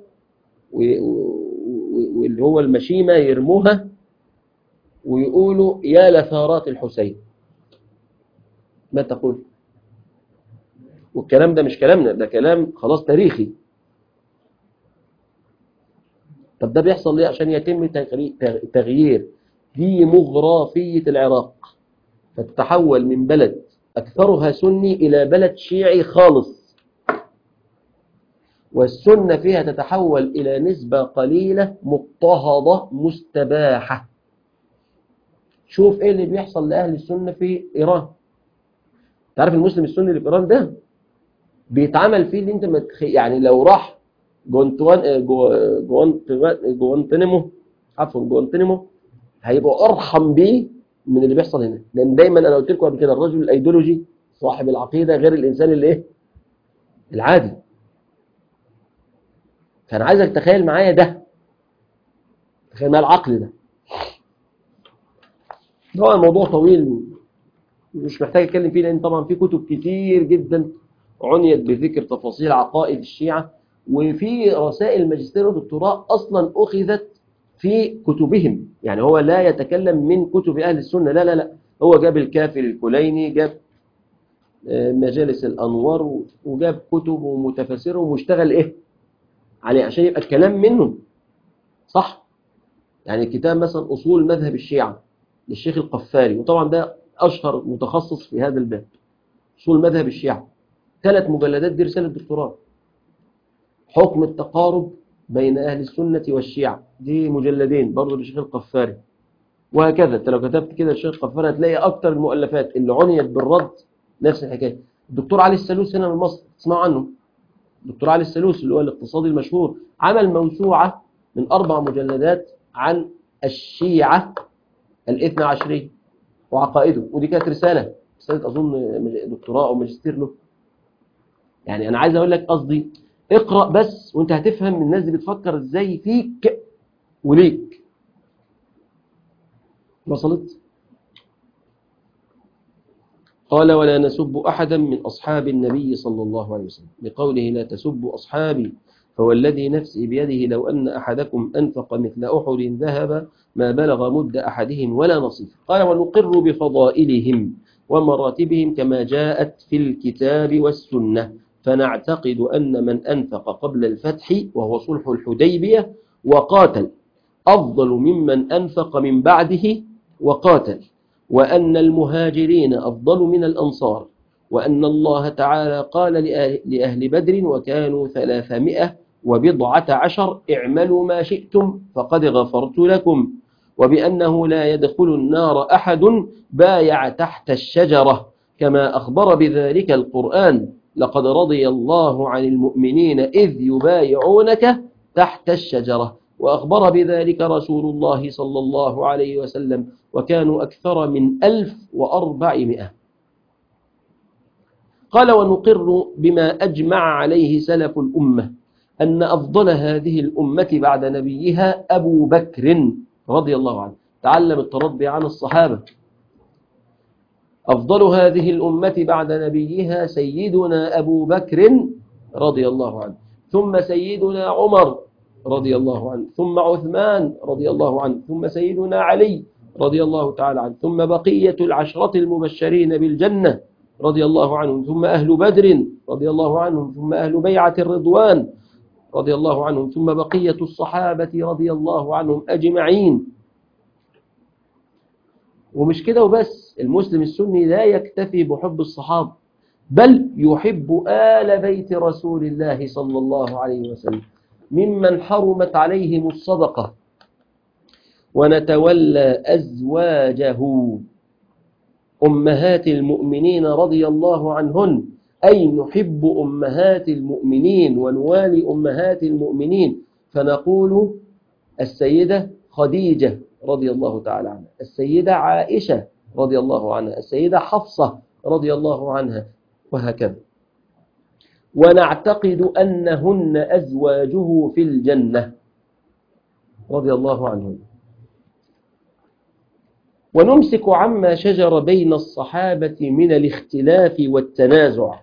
واللي هو المشيمة يرموها ويقولوا يا لثارات الحسين ما تقول والكلام ده مش كلامنا ده كلام خلاص تاريخي طب ده بيحصل ليه عشان يتم تغيير ديموغرافية العراق فتتحول من بلد أكثرها سني إلى بلد شيعي خالص والسنة فيها تتحول إلى نسبة قليلة مضطهدة مستباحة شوف إيه اللي بيحصل لأهل السنة في إيران تعرف المسلم السني اللي في إيران ده بيتعمل فيه اللي انت متخ... يعني لو راح جوانتوان جوانت جوانتنمو عفوا جوانتنمو هيبقى ارحم بيه من اللي بيحصل هنا لان دايما انا قلت لكم قبل كده الرجل الايديولوجي صاحب العقيده غير الانسان اللي ايه العادي فانا عايزك تخيل معايا ده تخيل معايا العقل ده طبعا الموضوع طويل مش محتاج اتكلم فيه لان طبعا في كتب كتير جدا عنيت بذكر تفاصيل عقائد الشيعة وفي رسائل ماجستير ودكتوراه أصلا أخذت في كتبهم يعني هو لا يتكلم من كتب أهل السنة لا لا لا هو جاب الكافي الكليني جاب مجالس الأنوار وجاب كتب ومتفسره ومشتغل إيه عليه عشان يبقى الكلام منه صح يعني كتاب مثلا أصول مذهب الشيعة للشيخ القفاري وطبعا ده أشهر متخصص في هذا الباب أصول مذهب الشيعة ثلاث مجلدات دي رسالة دكتوراه حكم التقارب بين أهل السنة والشيعة دي مجلدين برضه للشيخ القفاري وهكذا انت لو كتبت كده الشيخ القفاري هتلاقي أكتر المؤلفات اللي عنيت بالرد نفس الحكاية الدكتور علي السلوس هنا من مصر تسمعوا عنه الدكتور علي السلوس اللي هو الاقتصادي المشهور عمل موسوعة من أربع مجلدات عن الشيعة الاثنى عشرية وعقائده ودي كانت رسالة رسالة أظن دكتوراه أو ماجستير له يعني أنا عايز أقول لك قصدي اقرأ بس وانت هتفهم الناس دي بتفكر ازاي فيك وليك وصلت قال ولا نسب أحدا من أصحاب النبي صلى الله عليه وسلم لقوله لا تسبوا أصحابي فوالذي نفسي بيده لو أن أحدكم أنفق مثل أحد ذهب ما بلغ مد أحدهم ولا نصيف قال ونقر بفضائلهم ومراتبهم كما جاءت في الكتاب والسنة فنعتقد أن من أنفق قبل الفتح وهو صلح الحديبية وقاتل أفضل ممن أنفق من بعده وقاتل وأن المهاجرين أفضل من الأنصار وأن الله تعالى قال لأهل, لأهل بدر وكانوا ثلاثمائة وبضعة عشر اعملوا ما شئتم فقد غفرت لكم وبأنه لا يدخل النار أحد بايع تحت الشجرة كما أخبر بذلك القرآن لقد رضي الله عن المؤمنين إذ يبايعونك تحت الشجرة وأخبر بذلك رسول الله صلى الله عليه وسلم وكانوا أكثر من ألف وأربعمائة قال ونقر بما أجمع عليه سلف الأمة أن أفضل هذه الأمة بعد نبيها أبو بكر رضي الله عنه تعلم التربي عن الصحابة أفضل هذه الأمة بعد نبيها سيدنا أبو بكر رضي الله عنه ثم سيدنا عمر رضي الله عنه ثم عثمان رضي الله عنه ثم سيدنا علي رضي الله تعالى عنه ثم بقية العشرة المبشرين بالجنة رضي الله عنهم ثم أهل بدر رضي الله عنهم ثم أهل بيعة الرضوان رضي الله عنهم ثم بقية الصحابة رضي الله عنهم أجمعين ومش كده وبس المسلم السني لا يكتفي بحب الصحابة بل يحب آل بيت رسول الله صلى الله عليه وسلم ممن حرمت عليهم الصدقة ونتولى أزواجه أمهات المؤمنين رضي الله عنهن أي نحب أمهات المؤمنين ونوالي أمهات المؤمنين فنقول السيدة خديجة رضي الله تعالى عنها السيدة عائشة رضي الله عنها السيدة حفصة رضي الله عنها وهكذا ونعتقد أنهن أزواجه في الجنة رضي الله عنهن ونمسك عما شجر بين الصحابة من الاختلاف والتنازع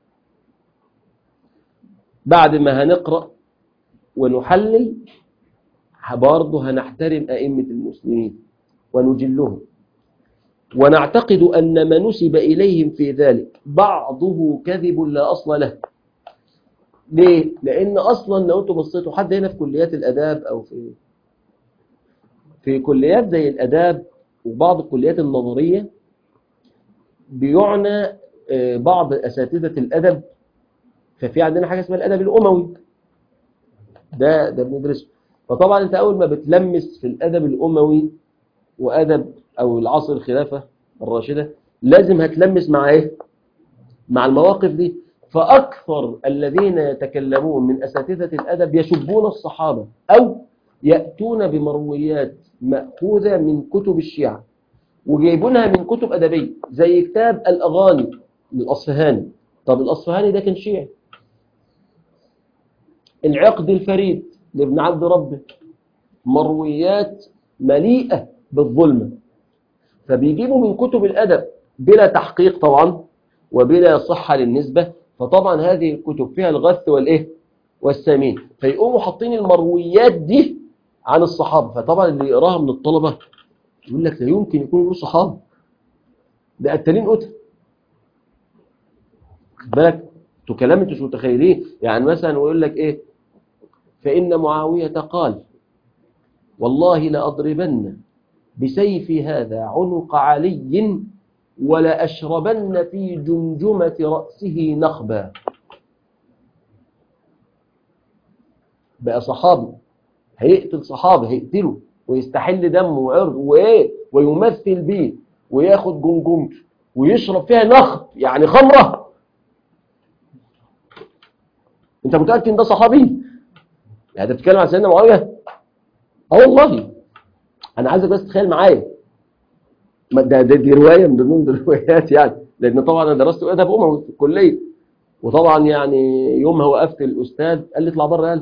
بعد ما هنقرأ ونحلل برضه هنحترم أئمة المسلمين ونجلهم ونعتقد أن ما نسب إليهم في ذلك بعضه كذب لا أصل له ليه؟ لأن أصلا لو أنتم بصيتوا حد هنا في كليات الأداب أو في في كليات زي الأداب وبعض الكليات النظرية بيعنى بعض أساتذة الأدب ففي عندنا حاجة اسمها الأدب الأموي ده ده بندرسه فطبعا أنت أول ما بتلمس في الأدب الأموي وأدب أو العصر الخلافة الراشدة لازم هتلمس مع إيه؟ مع المواقف دي فأكثر الذين يتكلمون من أساتذة الأدب يسبون الصحابة أو يأتون بمرويات مأخوذة من كتب الشيعة وجايبونها من كتب أدبية زي كتاب الأغاني للأصفهاني طب الأصفهاني ده كان شيعي العقد الفريد لابن عبد ربه مرويات مليئة بالظلمة فبيجيبوا من كتب الأدب بلا تحقيق طبعا وبلا صحة للنسبة فطبعا هذه الكتب فيها الغث والإيه والسمين فيقوموا حاطين المرويات دي عن الصحابة فطبعا اللي يقراها من الطلبة يقول لك لا يمكن يكونوا دول صحابة ده قتالين قتل خد بالك انتوا كلام انتوا مش متخيلين يعني مثلا ويقول لك ايه فإن معاوية قال والله لأضربن بسيفي هذا عنق علي ولأشربن في جمجمة رأسه نخبا بقى صحابي هيقتل صحابي هيقتله ويستحل دمه وعرضه وايه ويمثل بيه وياخد جمجمته ويشرب فيها نخب يعني خمره انت متاكد ان ده صحابي يعني انت بتتكلم عن سيدنا معاويه اه والله انا عايزك بس تخيل معايا ده, ده دي روايه من ضمن الروايات يعني لان طبعا انا درست ادب اموي في الكليه وطبعا يعني يومها وقفت الاستاذ قال لي اطلع بره قال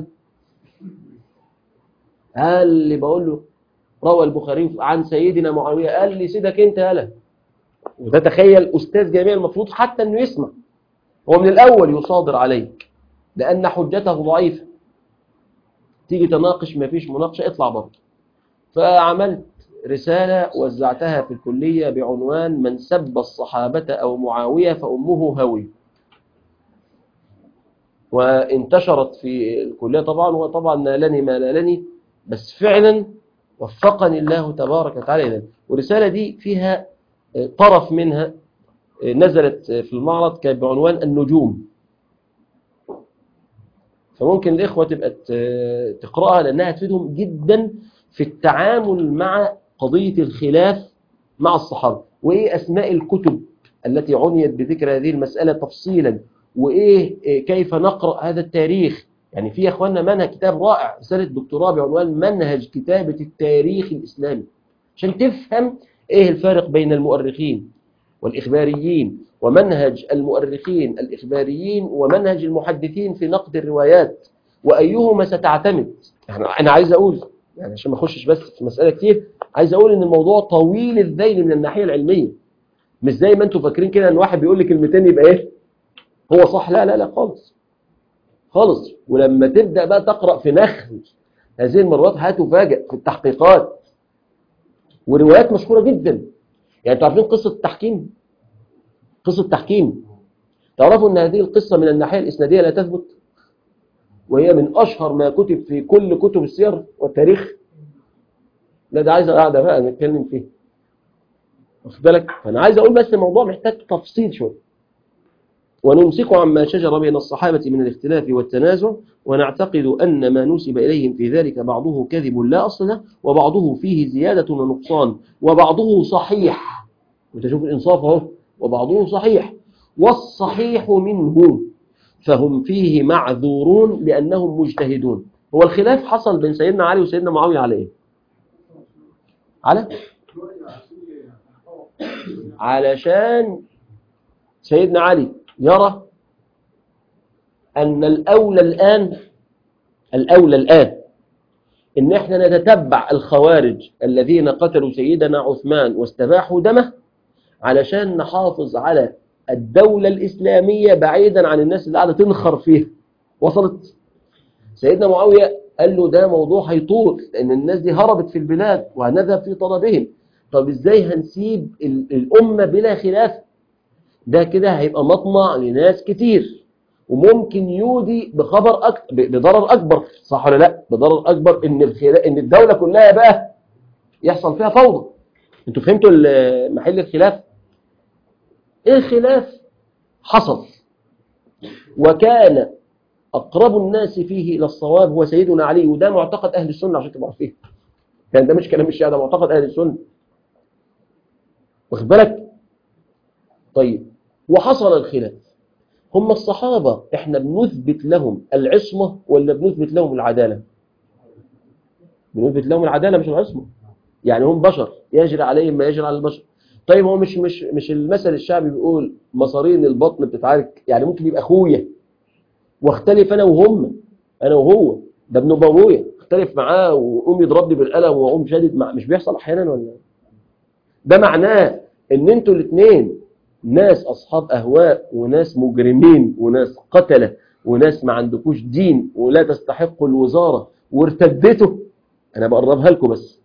قال لي بقول له روى البخاري عن سيدنا معاويه قال لي سيدك انت يالا وده تخيل استاذ جامعي المفروض حتى انه يسمع هو من الاول يصادر عليك لان حجته ضعيفه تيجي تناقش ما فيش مناقشه اطلع بره فعملت رسالة وزعتها في الكلية بعنوان من سب الصحابة أو معاوية فأمه هوي وانتشرت في الكلية طبعا وطبعا نالني ما نالني بس فعلا وفقني الله تبارك وتعالى إلى ذلك. والرسالة دي فيها آه، طرف منها آه، نزلت آه، في المعرض كان بعنوان النجوم فممكن الإخوة تبقى ت- تقرأها لأنها تفيدهم جدا في التعامل مع قضية الخلاف مع الصحابة وإيه أسماء الكتب التي عنيت بذكر هذه المسألة تفصيلا وإيه إيه كيف نقرأ هذا التاريخ يعني في يا أخواننا منهج كتاب رائع رسالة دكتوراه بعنوان منهج كتابة التاريخ الإسلامي عشان تفهم إيه الفارق بين المؤرخين والإخباريين ومنهج المؤرخين الإخباريين ومنهج المحدثين في نقد الروايات وأيهما ستعتمد يعني أنا عايز أقول يعني عشان ما أخشش بس في مسألة كتير عايز أقول إن الموضوع طويل الذيل من الناحية العلمية مش زي ما أنتم فاكرين كده إن واحد بيقول لي كلمتين يبقى إيه هو صح لا لا لا خالص خالص ولما تبدأ بقى تقرأ في نخل هذه المرات هتفاجئ في التحقيقات وروايات مشهورة جدا يعني انتوا عارفين قصة التحكيم قصة التحكيم تعرفوا ان هذه القصة من الناحية الإسنادية لا تثبت وهي من أشهر ما كتب في كل كتب السير والتاريخ لا ده عايز قاعدة بقى نتكلم فيه واخد بالك فأنا عايز أقول بس الموضوع محتاج تفصيل شوية ونمسك عما شجر بين الصحابة من الاختلاف والتنازع ونعتقد أن ما نسب إليهم في ذلك بعضه كذب لا أصل له وبعضه فيه زيادة ونقصان وبعضه صحيح وتشوف الإنصاف اهو وبعضه صحيح والصحيح منه فهم فيه معذورون لأنهم مجتهدون هو الخلاف حصل بين سيدنا علي وسيدنا معاوية على إيه؟ على؟ علشان سيدنا علي يرى أن الأولى الآن الأولى الآن إن إحنا نتتبع الخوارج الذين قتلوا سيدنا عثمان واستباحوا دمه علشان نحافظ على الدولة الإسلامية بعيدا عن الناس اللي قاعدة تنخر فيها وصلت سيدنا معاوية قال له ده موضوع هيطول لأن الناس دي هربت في البلاد وهنذهب في طلبهم طب إزاي هنسيب ال- الأمة بلا خلاف ده كده هيبقى مطمع لناس كتير وممكن يودي بخبر أكتر بضرر أكبر صح ولا لا بضرر أكبر إن الخلا... إن الدولة كلها بقى يحصل فيها فوضى انتوا فهمتوا ال- محل الخلاف ايه الخلاف حصل وكان أقرب الناس فيه إلى الصواب هو سيدنا علي وده معتقد أهل السنة عشان تبقوا عارفين يعني ده مش كلام الشيعة ده معتقد أهل السنة واخد بالك طيب وحصل الخلاف هم الصحابة احنا بنثبت لهم العصمة ولا بنثبت لهم العدالة بنثبت لهم العدالة مش العصمة يعني هم بشر يجري عليهم ما يجري على البشر طيب هو مش مش مش المثل الشعبي بيقول مصارين البطن بتتعارك يعني ممكن يبقى اخويا واختلف انا وهم انا وهو ده ابن ابويا اختلف معاه وقوم يضربني بالقلم واقوم شادد مع مش بيحصل احيانا ولا ده معناه ان انتوا الاثنين ناس اصحاب اهواء وناس مجرمين وناس قتله وناس ما عندكوش دين ولا تستحقوا الوزاره وارتدتوا انا بقربها لكم بس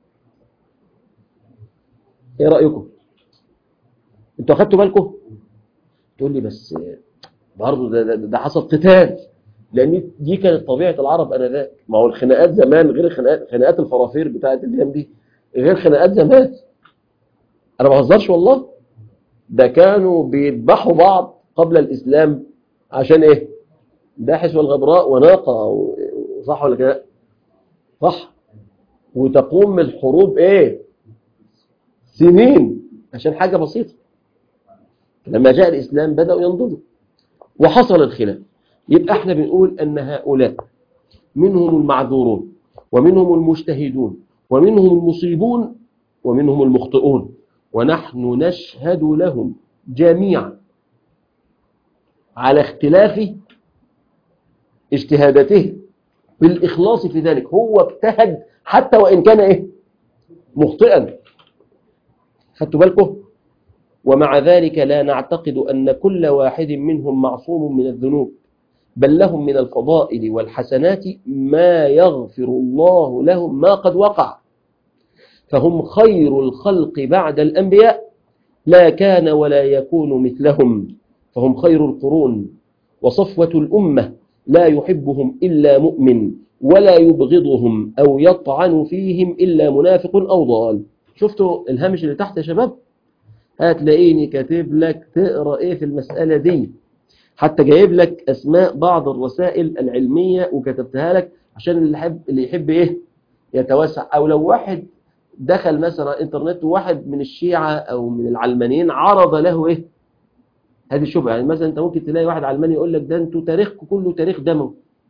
ايه رايكم انتوا اخدتوا بالكم تقول لي بس برضه ده, ده, ده حصل قتال لان دي كانت طبيعه العرب انذاك ما هو الخناقات زمان غير الخناقات خناقات الفرافير بتاعت الايام دي غير خناقات زمان انا ما بهزرش والله ده كانوا بيذبحوا بعض قبل الاسلام عشان ايه داحس والغبراء وناقه و- صح ولا كده صح وتقوم الحروب ايه سنين عشان حاجه بسيطه لما جاء الاسلام بداوا ينضجوا وحصل الخلاف يبقى احنا بنقول ان هؤلاء منهم المعذورون ومنهم المجتهدون ومنهم المصيبون ومنهم المخطئون ونحن نشهد لهم جميعا على اختلاف اجتهاداته بالإخلاص في ذلك هو اجتهد حتى وإن كان إيه مخطئا خدتوا بالكم ومع ذلك لا نعتقد أن كل واحد منهم معصوم من الذنوب بل لهم من الفضائل والحسنات ما يغفر الله لهم ما قد وقع فهم خير الخلق بعد الأنبياء لا كان ولا يكون مثلهم فهم خير القرون وصفوة الأمة لا يحبهم إلا مؤمن ولا يبغضهم أو يطعن فيهم إلا منافق أو ضال شفتوا الهامش اللي تحت يا شباب هتلاقيني كاتب لك تقرأ إيه في المسألة دي حتى جايب لك أسماء بعض الرسائل العلمية وكتبتها لك عشان اللي يحب, اللي يحب إيه يتوسع أو لو واحد دخل مثلا انترنت وواحد من الشيعة أو من العلمانيين عرض له إيه هذه الشبهة يعني مثلا أنت ممكن تلاقي واحد علماني يقول لك ده أنتوا تاريخكم كله تاريخ دموي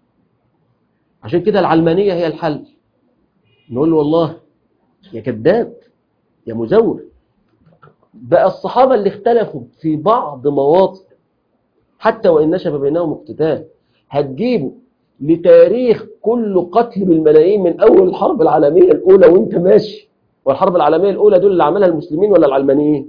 عشان كده العلمانية هي الحل نقول له والله يا كذاب يا مزور بقى الصحابة اللي اختلفوا في بعض مواطن حتى وإن نشب بينهم اقتتال هتجيبوا لتاريخ كل قتل بالملايين من أول الحرب العالمية الأولى وانت ماشي والحرب العالمية الأولى دول اللي عملها المسلمين ولا العلمانيين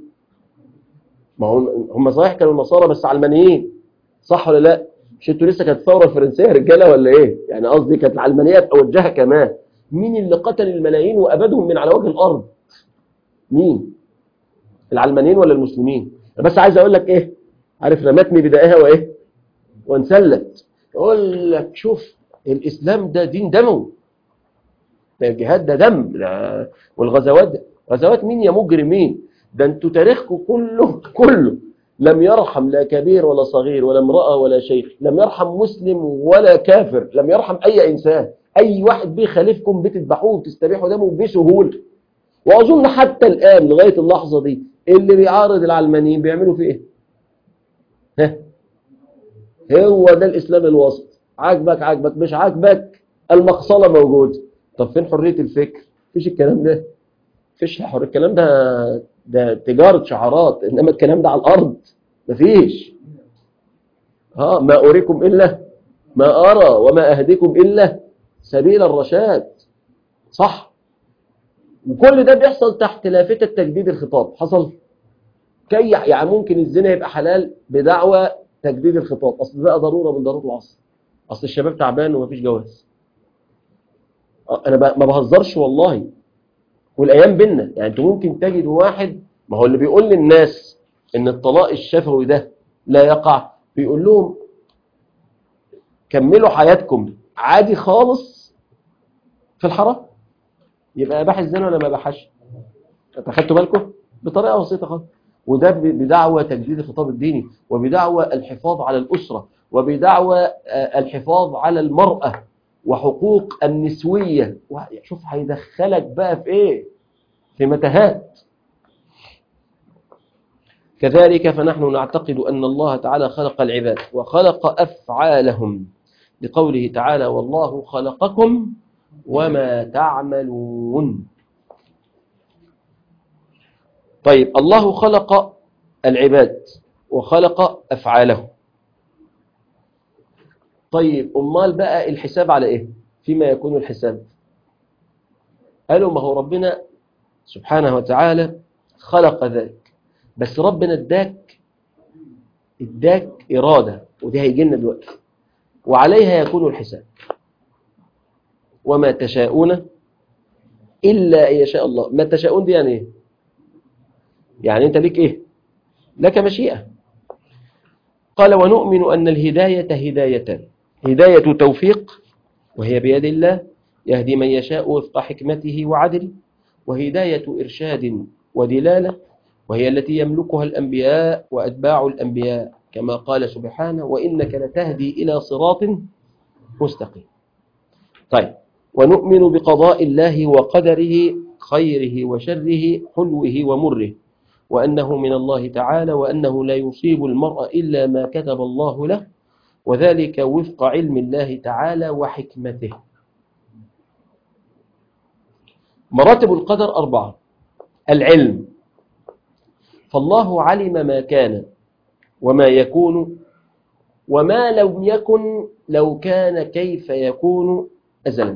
ما هم هم صحيح كانوا النصارى بس علمانيين صح ولا لا مش انتوا لسه كانت الثوره الفرنسيه رجاله ولا ايه يعني قصدي كانت العلمانيه توجهها كمان مين اللي قتل الملايين وابدهم من على وجه الارض مين العلمانيين ولا المسلمين أنا بس عايز اقول لك ايه عارف رمتني بدائها وايه وانسلت اقول لك شوف الاسلام ده دين دموي ده الجهاد ده دم ده والغزوات ده غزوات مين يا مجرمين ده انتوا تاريخكم كله كله لم يرحم لا كبير ولا صغير ولا امرأة ولا شيخ لم يرحم مسلم ولا كافر لم يرحم أي إنسان أي واحد بيخالفكم بتذبحوه وتستبيحوا دمه بسهولة وأظن حتى الآن لغاية اللحظة دي اللي بيعارض العلمانيين بيعملوا فيه إيه ها هو ده الإسلام الوسط عاجبك عاجبك مش عاجبك المقصلة موجود طب فين حرية الفكر فيش الكلام ده فيش حرية الكلام ده ده تجارة شعارات إنما الكلام ده على الأرض مفيش ها ما أريكم إلا ما أرى وما أهديكم إلا سبيل الرشاد صح وكل ده بيحصل تحت لافتة تجديد الخطاب حصل كي يعني ممكن الزنا يبقى حلال بدعوى تجديد الخطاب أصل ده ضرورة من ضرورة العصر أصل الشباب تعبان ومفيش جواز أنا ما بهزرش والله والأيام بينا يعني أنتوا ممكن تجد واحد ما هو اللي بيقول للناس إن الطلاق الشفوي ده لا يقع بيقول لهم كملوا حياتكم عادي خالص في الحرام يبقى أباح الزنا ولا ما أباحش أخدتوا بالكم بطريقة بسيطة خالص وده بدعوى تجديد الخطاب الديني وبدعوى الحفاظ على الأسرة وبدعوى الحفاظ على المرأة وحقوق النسوية شوف هيدخلك بقى في ايه في متاهات كذلك فنحن نعتقد أن الله تعالى خلق العباد وخلق أفعالهم لقوله تعالى والله خلقكم وما تعملون طيب الله خلق العباد وخلق أفعالهم طيب أمال بقى الحساب على إيه فيما يكون الحساب قالوا ما هو ربنا سبحانه وتعالى خلق ذلك بس ربنا اداك اداك إرادة ودي هيجي لنا دلوقتي وعليها يكون الحساب وما تشاءون إلا أن يشاء الله ما تشاءون دي يعني إيه يعني أنت ليك إيه لك مشيئة قال ونؤمن أن الهداية هدايتان هداية توفيق وهي بيد الله يهدي من يشاء وفق حكمته وعدله وهداية إرشاد ودلالة وهي التي يملكها الأنبياء وأتباع الأنبياء كما قال سبحانه وإنك لتهدي إلى صراط مستقيم طيب ونؤمن بقضاء الله وقدره خيره وشره حلوه ومره وأنه من الله تعالى وأنه لا يصيب المرء إلا ما كتب الله له وذلك وفق علم الله تعالى وحكمته مراتب القدر أربعة العلم فالله علم ما كان وما يكون وما لم يكن لو كان كيف يكون أزلا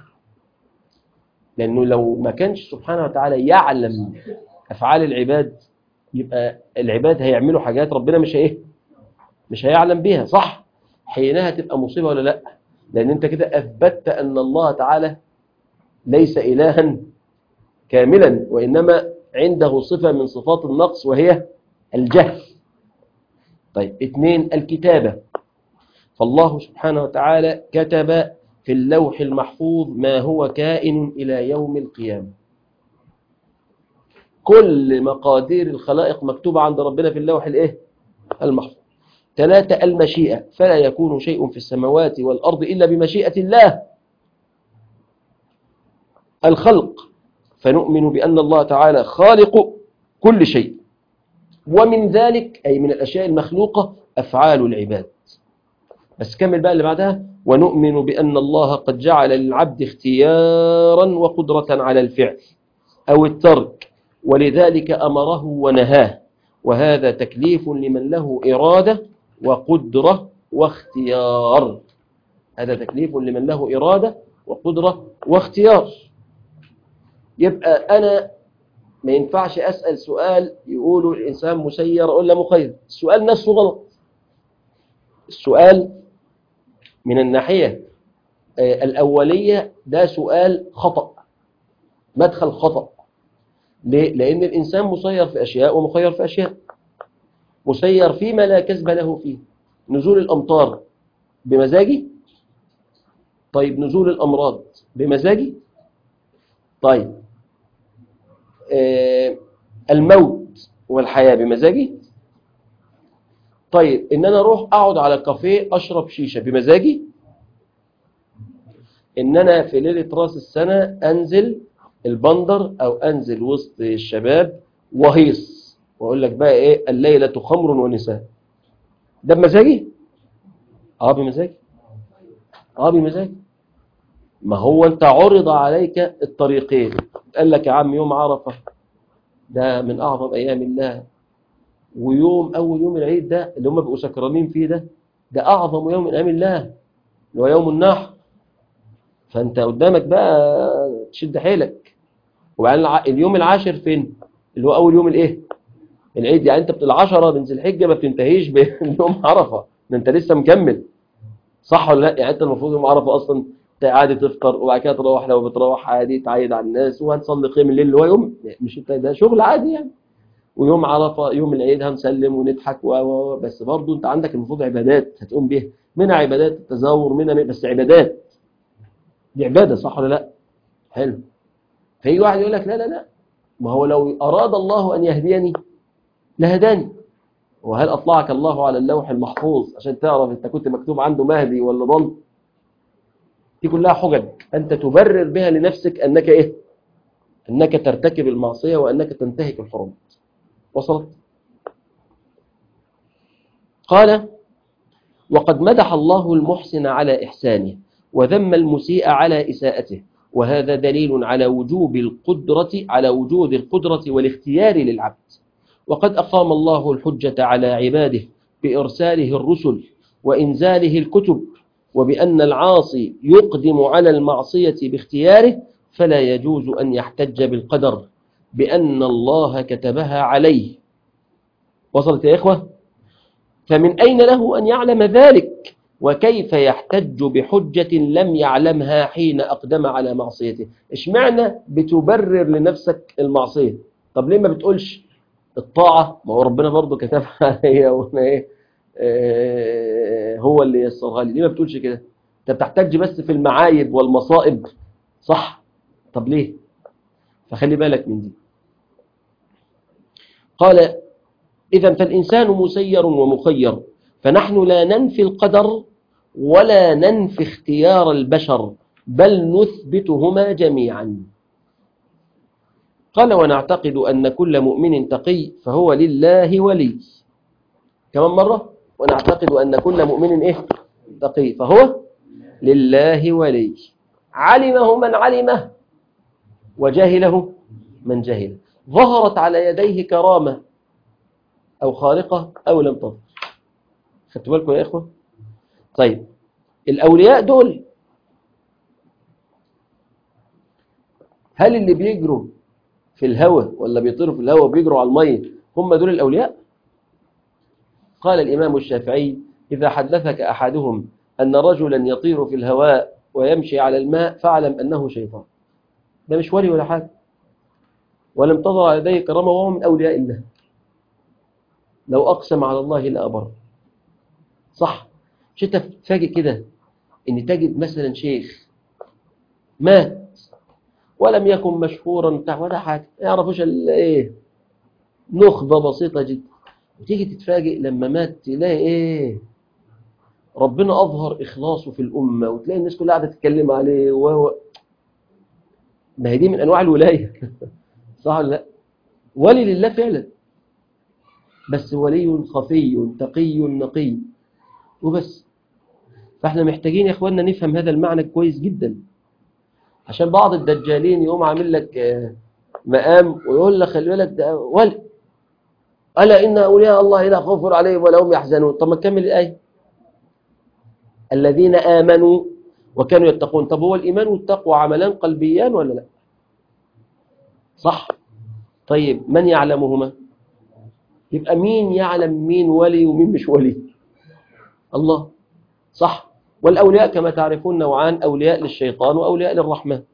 لأنه لو ما كانش سبحانه وتعالى يعلم أفعال العباد يبقى العباد هيعملوا حاجات ربنا مش ايه مش هيعلم بيها صح حينها تبقى مصيبة ولا لا لأن أنت كده أثبتت أن الله تعالى ليس إلها كاملا وإنما عنده صفة من صفات النقص وهي الجهل طيب اثنين الكتابة فالله سبحانه وتعالى كتب في اللوح المحفوظ ما هو كائن إلى يوم القيامة كل مقادير الخلائق مكتوبة عند ربنا في اللوح الإيه؟ المحفوظ ثلاثة المشيئة فلا يكون شيء في السماوات والأرض إلا بمشيئة الله الخلق فنؤمن بأن الله تعالى خالق كل شيء ومن ذلك أي من الأشياء المخلوقة أفعال العباد بس كمل بقى اللي بعدها ونؤمن بأن الله قد جعل للعبد اختيارا وقدرة على الفعل أو الترك ولذلك أمره ونهاه وهذا تكليف لمن له إرادة وقدرة واختيار هذا تكليف لمن له إرادة وقدرة واختيار يبقى أنا ما ينفعش أسأل سؤال يقولوا الإنسان مسير ولا مخير السؤال نفسه غلط السؤال من الناحية الأولية ده سؤال خطأ مدخل خطأ ليه؟ لأن الإنسان مسير في أشياء ومخير في أشياء مسير فيما لا كسب له فيه نزول الأمطار بمزاجي طيب نزول الأمراض بمزاجي طيب آه الموت والحياة بمزاجي طيب ان انا اروح اقعد على كافيه اشرب شيشة بمزاجي ان انا في ليلة راس السنة انزل البندر او انزل وسط الشباب وهيص واقول لك بقى ايه الليلة خمر ونساء ده بمزاجي اه بمزاجي اه بمزاجي ما هو انت عرض عليك الطريقين قال لك يا عم يوم عرفة ده من اعظم ايام الله ويوم اول يوم العيد ده اللي هم بيبقوا سكرانين فيه ده ده اعظم يوم من ايام الله اللي هو يوم النحر فانت قدامك بقى تشد حيلك وبعدين اليوم العاشر فين اللي هو اول يوم الايه العيد يعني انت بالعشرة من ذي الحجه ما بتنتهيش بيوم عرفه ده انت لسه مكمل صح ولا لا يعني انت المفروض يوم عرفه اصلا عادي تفطر وبعد كده تروح لو بتروح عادي تعيد على الناس وهتصلي قيام الليل اللي هو يوم مش انت ده شغل عادي يعني ويوم عرفه يوم العيد هنسلم ونضحك و بس برضه انت عندك المفروض عبادات هتقوم بيها منها عبادات التزاور منها بس عبادات دي عباده صح ولا لا حلو فيجي واحد يقول لك لا لا لا ما هو لو اراد الله ان يهديني لهداني وهل اطلعك الله على اللوح المحفوظ عشان تعرف انت كنت مكتوب عنده مهدي ولا ضل دي كلها حجج أنت تبرر بها لنفسك أنك إيه أنك ترتكب المعصية وأنك تنتهك الحرمات وصلت قال وقد مدح الله المحسن على إحسانه وذم المسيء على إساءته وهذا دليل على وجوب القدرة على وجود القدرة والاختيار للعبد وقد أقام الله الحجة على عباده بإرساله الرسل وإنزاله الكتب وبأن العاصي يقدم على المعصية باختياره فلا يجوز أن يحتج بالقدر بأن الله كتبها عليه وصلت يا إخوة فمن أين له أن يعلم ذلك وكيف يحتج بحجة لم يعلمها حين أقدم على معصيته إشمعنى بتبرر لنفسك المعصية طب ليه ما بتقولش الطاعة ما هو ربنا برضه كتبها عليا وأنا إيه هو اللي يسرها لي ليه ما بتقولش كده انت بتحتاج بس في المعايب والمصائب صح طب ليه فخلي بالك من دي قال إذا فالإنسان مسير ومخير فنحن لا ننفي القدر ولا ننفي اختيار البشر بل نثبتهما جميعا قال ونعتقد أن كل مؤمن تقي فهو لله ولي كمان مرة ونعتقد أن كل مؤمن إيه تقي فهو لله ولي علمه من علمه وجهله من جهله ظهرت على يديه كرامة أو خارقة أو لم تظهر خدتوا بالكم يا إخوة طيب الأولياء دول هل اللي بيجروا في الهواء ولا بيطيروا في الهواء وبيجروا على المية هم دول الأولياء قال الإمام الشافعي إذا حدثك أحدهم أن رجلا يطير في الهواء ويمشي على الماء فاعلم أنه شيطان ده مش ولي ولا حاجة ولم تظهر على يديه كرامة وهو من أولياء الله لو أقسم على الله لأبر صح مش انت تتفاجئ كده ان تجد مثلا شيخ مات ولم يكن مشهورا بتاع ولا حاجه ما يعرفوش الا ايه نخبه بسيطه جدا وتيجي تتفاجئ لما مات تلاقي ايه ربنا اظهر اخلاصه في الامه وتلاقي الناس كلها قاعده تتكلم عليه وهو ما هي دي من انواع الولايه صح ولا لا ولي لله فعلا بس ولي خفي تقي نقي وبس فاحنا محتاجين يا اخواننا نفهم هذا المعنى كويس جدا عشان بعض الدجالين يقوم عامل لك آه، مقام ويقول لك خلي بالك ده ولي الا ان اولياء الله لا خوف عليهم ولا هم يحزنون طب ما تكمل الايه الذين امنوا وكانوا يتقون طب هو الايمان والتقوى عملان قلبيان ولا لا صح طيب من يعلمهما يبقى مين يعلم مين ولي ومين مش ولي الله صح والأولياء كما تعرفون نوعان أولياء للشيطان وأولياء للرحمن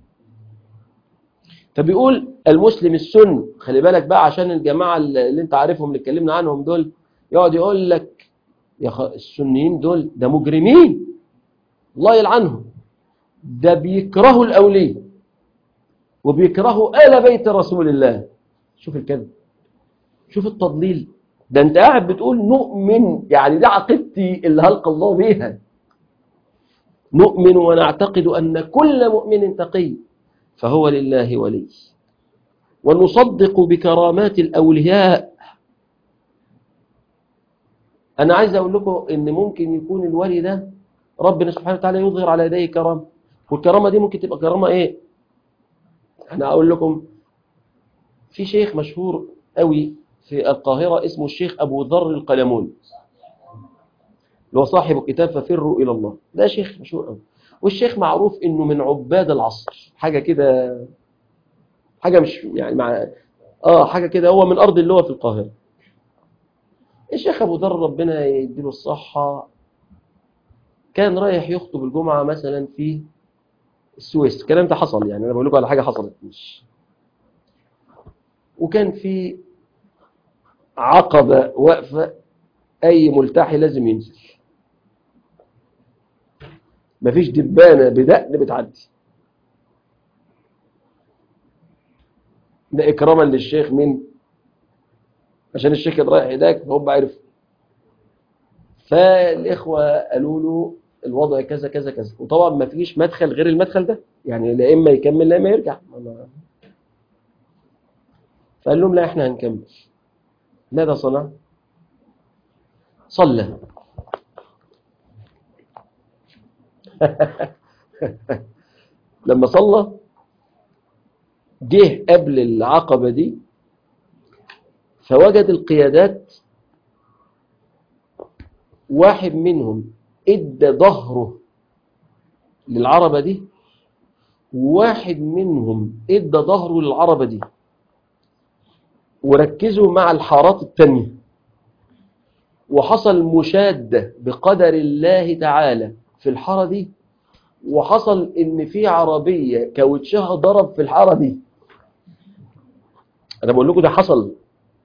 فبيقول المسلم السن خلي بالك بقى عشان الجماعة اللي انت عارفهم اللي اتكلمنا عنهم دول يقعد يقول لك يا خ... السنيين دول ده مجرمين الله يلعنهم ده بيكرهوا الأولياء وبيكرهوا آل بيت رسول الله شوف الكذب شوف التضليل ده انت قاعد بتقول نؤمن يعني ده عقيدتي اللي هلقى الله بيها نؤمن ونعتقد أن كل مؤمن تقي فهو لله ولي ونصدق بكرامات الأولياء أنا عايز أقول لكم إن ممكن يكون الولي ده ربنا سبحانه وتعالى يظهر على يديه كرامة والكرامة دي ممكن تبقى كرامة إيه أنا أقول لكم في شيخ مشهور قوي في القاهرة اسمه الشيخ أبو ذر القلمون اللي هو صاحب كتاب ففروا إلى الله ده شيخ مشهور قوي والشيخ معروف إنه من عباد العصر حاجة كده حاجة مش يعني مع آه حاجة كده هو من أرض اللي هو في القاهرة الشيخ أبو ذر ربنا يديله الصحة كان رايح يخطب الجمعة مثلا في السويس الكلام ده حصل يعني أنا بقول لكم على حاجة حصلت مش وكان في عقبة واقفة أي ملتحي لازم ينزل مفيش دبانة بدقن بتعدي ده إكراما للشيخ مين عشان الشيخ كان رايح هناك فهم عرف فالإخوة قالوا له الوضع كذا كذا كذا وطبعا ما فيش مدخل غير المدخل ده يعني لا إما يكمل لا إما يرجع فقال لهم لا إحنا هنكمل ماذا صنع صلى لما صلى جه قبل العقبة دي فوجد القيادات واحد منهم ادى ظهره للعربة دي وواحد منهم ادى ظهره للعربة دي وركزوا مع الحارات التانية وحصل مشادة بقدر الله تعالى في الحارة دي وحصل ان في عربية كاوتشها ضرب في الحارة دي انا بقول لكم ده حصل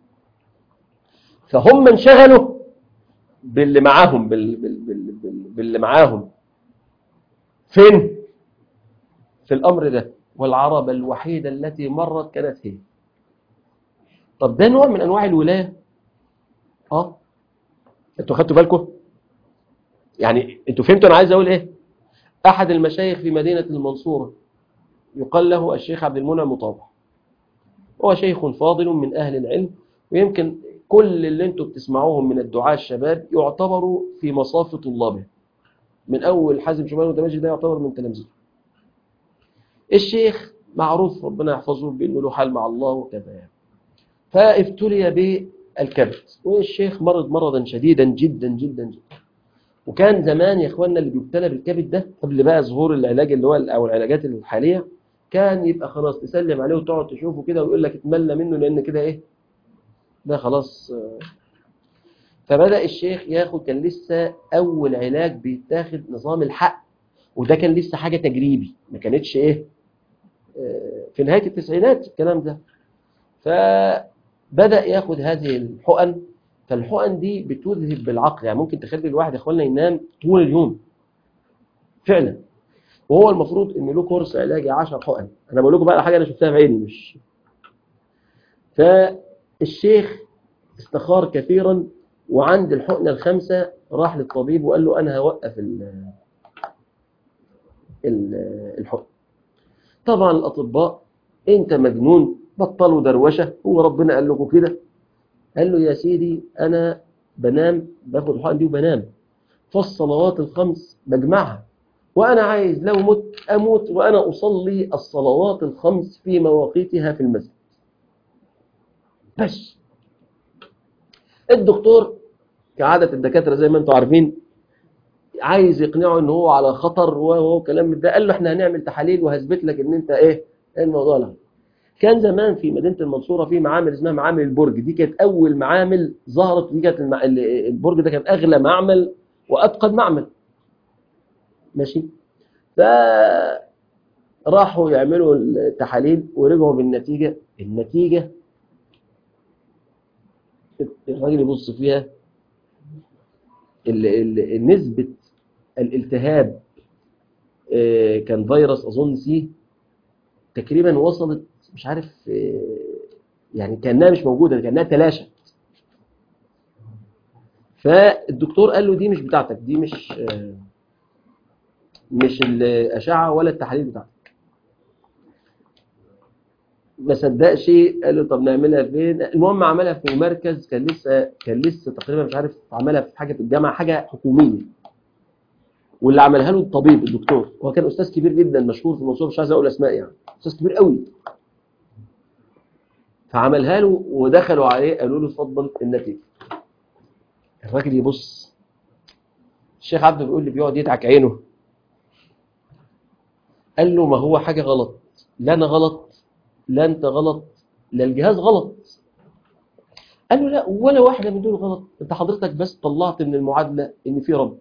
فهم انشغلوا باللي معاهم بال بال بال بال باللي معاهم فين في الامر ده والعربة الوحيدة التي مرت كانت هي طب ده نوع من انواع الولايه اه انتوا خدتوا بالكم يعني انتوا فهمتوا انا عايز اقول ايه احد المشايخ في مدينه المنصوره يقال له الشيخ عبد المنعم مطاوع هو شيخ فاضل من اهل العلم ويمكن كل اللي انتوا بتسمعوهم من الدعاة الشباب يعتبروا في مصاف طلابه من اول حازم شمال متماشي ده يعتبر من تلامذته الشيخ معروف ربنا يحفظه بانه له حال مع الله وكذا يعني فابتلي بالكبد والشيخ مرض مرضا شديدا جدا جدا جدا وكان زمان يا اخواننا اللي بيبتلى بالكبد ده قبل بقى ظهور العلاج اللي هو او العلاجات الحاليه كان يبقى خلاص تسلم عليه وتقعد تشوفه كده ويقول لك اتملى منه لان كده ايه ده خلاص فبدا الشيخ ياخد كان لسه اول علاج بيتاخد نظام الحق وده كان لسه حاجه تجريبي ما كانتش ايه في نهايه التسعينات الكلام ده فبدأ ياخد هذه الحقن فالحقن دي بتذهب بالعقل يعني ممكن تخلي الواحد يا اخوانا ينام طول اليوم فعلا وهو المفروض ان له كورس علاجي 10 حقن انا بقول لكم بقى حاجه انا شفتها بعيني مش فالشيخ استخار كثيرا وعند الحقنه الخامسه راح للطبيب وقال له انا هوقف ال ال- الحقن طبعا الاطباء انت مجنون بطلوا دروشه هو ربنا قال لكم كده قال له يا سيدي انا بنام باخد الحقن دي وبنام فالصلوات الخمس بجمعها وانا عايز لو مت اموت وانا اصلي الصلوات الخمس في مواقيتها في المسجد بس الدكتور كعادة الدكاترة زي ما انتم عارفين عايز يقنعه ان هو على خطر وهو كلام من ده قال له احنا هنعمل تحاليل وهثبت لك ان انت ايه إيه الموضوع ده كان زمان في مدينة المنصورة في معامل اسمها معامل البرج دي كانت أول معامل ظهرت دي كانت المع... ال- البرج ده كان أغلى معمل وأتقن معمل ماشي فراحوا يعملوا التحاليل ورجعوا بالنتيجة النتيجة الراجل يبص فيها ال... ال... نسبة الالتهاب آه، كان فيروس أظن سي تقريبا وصلت مش عارف آه، يعني كأنها مش موجودة كأنها تلاشت فالدكتور قال له دي مش بتاعتك دي مش آه، مش الأشعة ولا التحاليل بتاعتك ما صدقش قال له طب نعملها فين المهم عملها في مركز كان لسه كان لسه تقريبا مش عارف عملها في حاجة في الجامعة حاجة حكومية واللي عملها له الطبيب الدكتور هو كان أستاذ كبير جدا مشهور في المنصورة مش عايز أقول أسماء يعني أستاذ كبير قوي فعملها له ودخلوا عليه قالوا له اتفضل النتيجة الراجل يبص الشيخ عبده بيقول لي بيقعد يدعك عينه قال له ما هو حاجة غلط لا أنا غلط لا أنت غلط لا الجهاز غلط قال له لا ولا واحدة من دول غلط أنت حضرتك بس طلعت من المعادلة إن في رب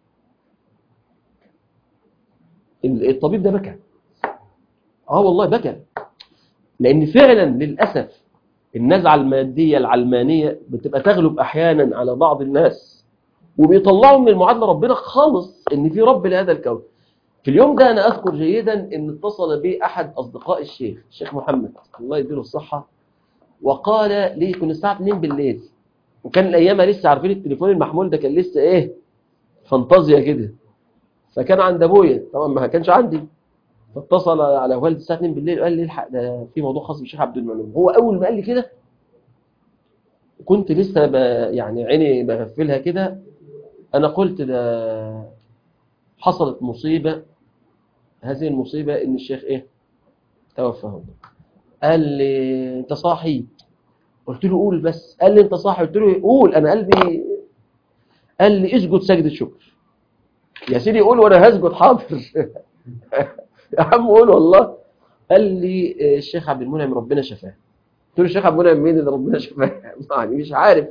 الطبيب ده بكى اه والله بكى لان فعلا للاسف النزعه الماديه العلمانيه بتبقى تغلب احيانا على بعض الناس وبيطلعوا من المعادله ربنا خالص ان في رب لهذا الكون في اليوم ده انا اذكر جيدا ان اتصل بي احد اصدقاء الشيخ الشيخ محمد الله يديله الصحه وقال لي كنا الساعه 2 بالليل وكان الايام لسه عارفين التليفون المحمول ده كان لسه ايه فانتازيا كده فكان عند ابويا طبعا ما كانش عندي فاتصل على والدي الساعه 2 بالليل وقال لي الحق ده في موضوع خاص بالشيخ عبد المنعم هو اول ما قال لي كده كنت لسه ب... يعني عيني بغفلها كده انا قلت ده حصلت مصيبه هذه المصيبه ان الشيخ ايه توفى هو قال لي انت صاحي قلت له قول بس قال لي انت صاحي قلت له قول انا قلبي قال لي اسجد سجده شكر يا سيدي قول وانا هسجد حاضر يا عم قول والله قال لي الشيخ عبد المنعم ربنا شفاه قلت له الشيخ عبد المنعم مين اللي ربنا شفاه يعني مش عارف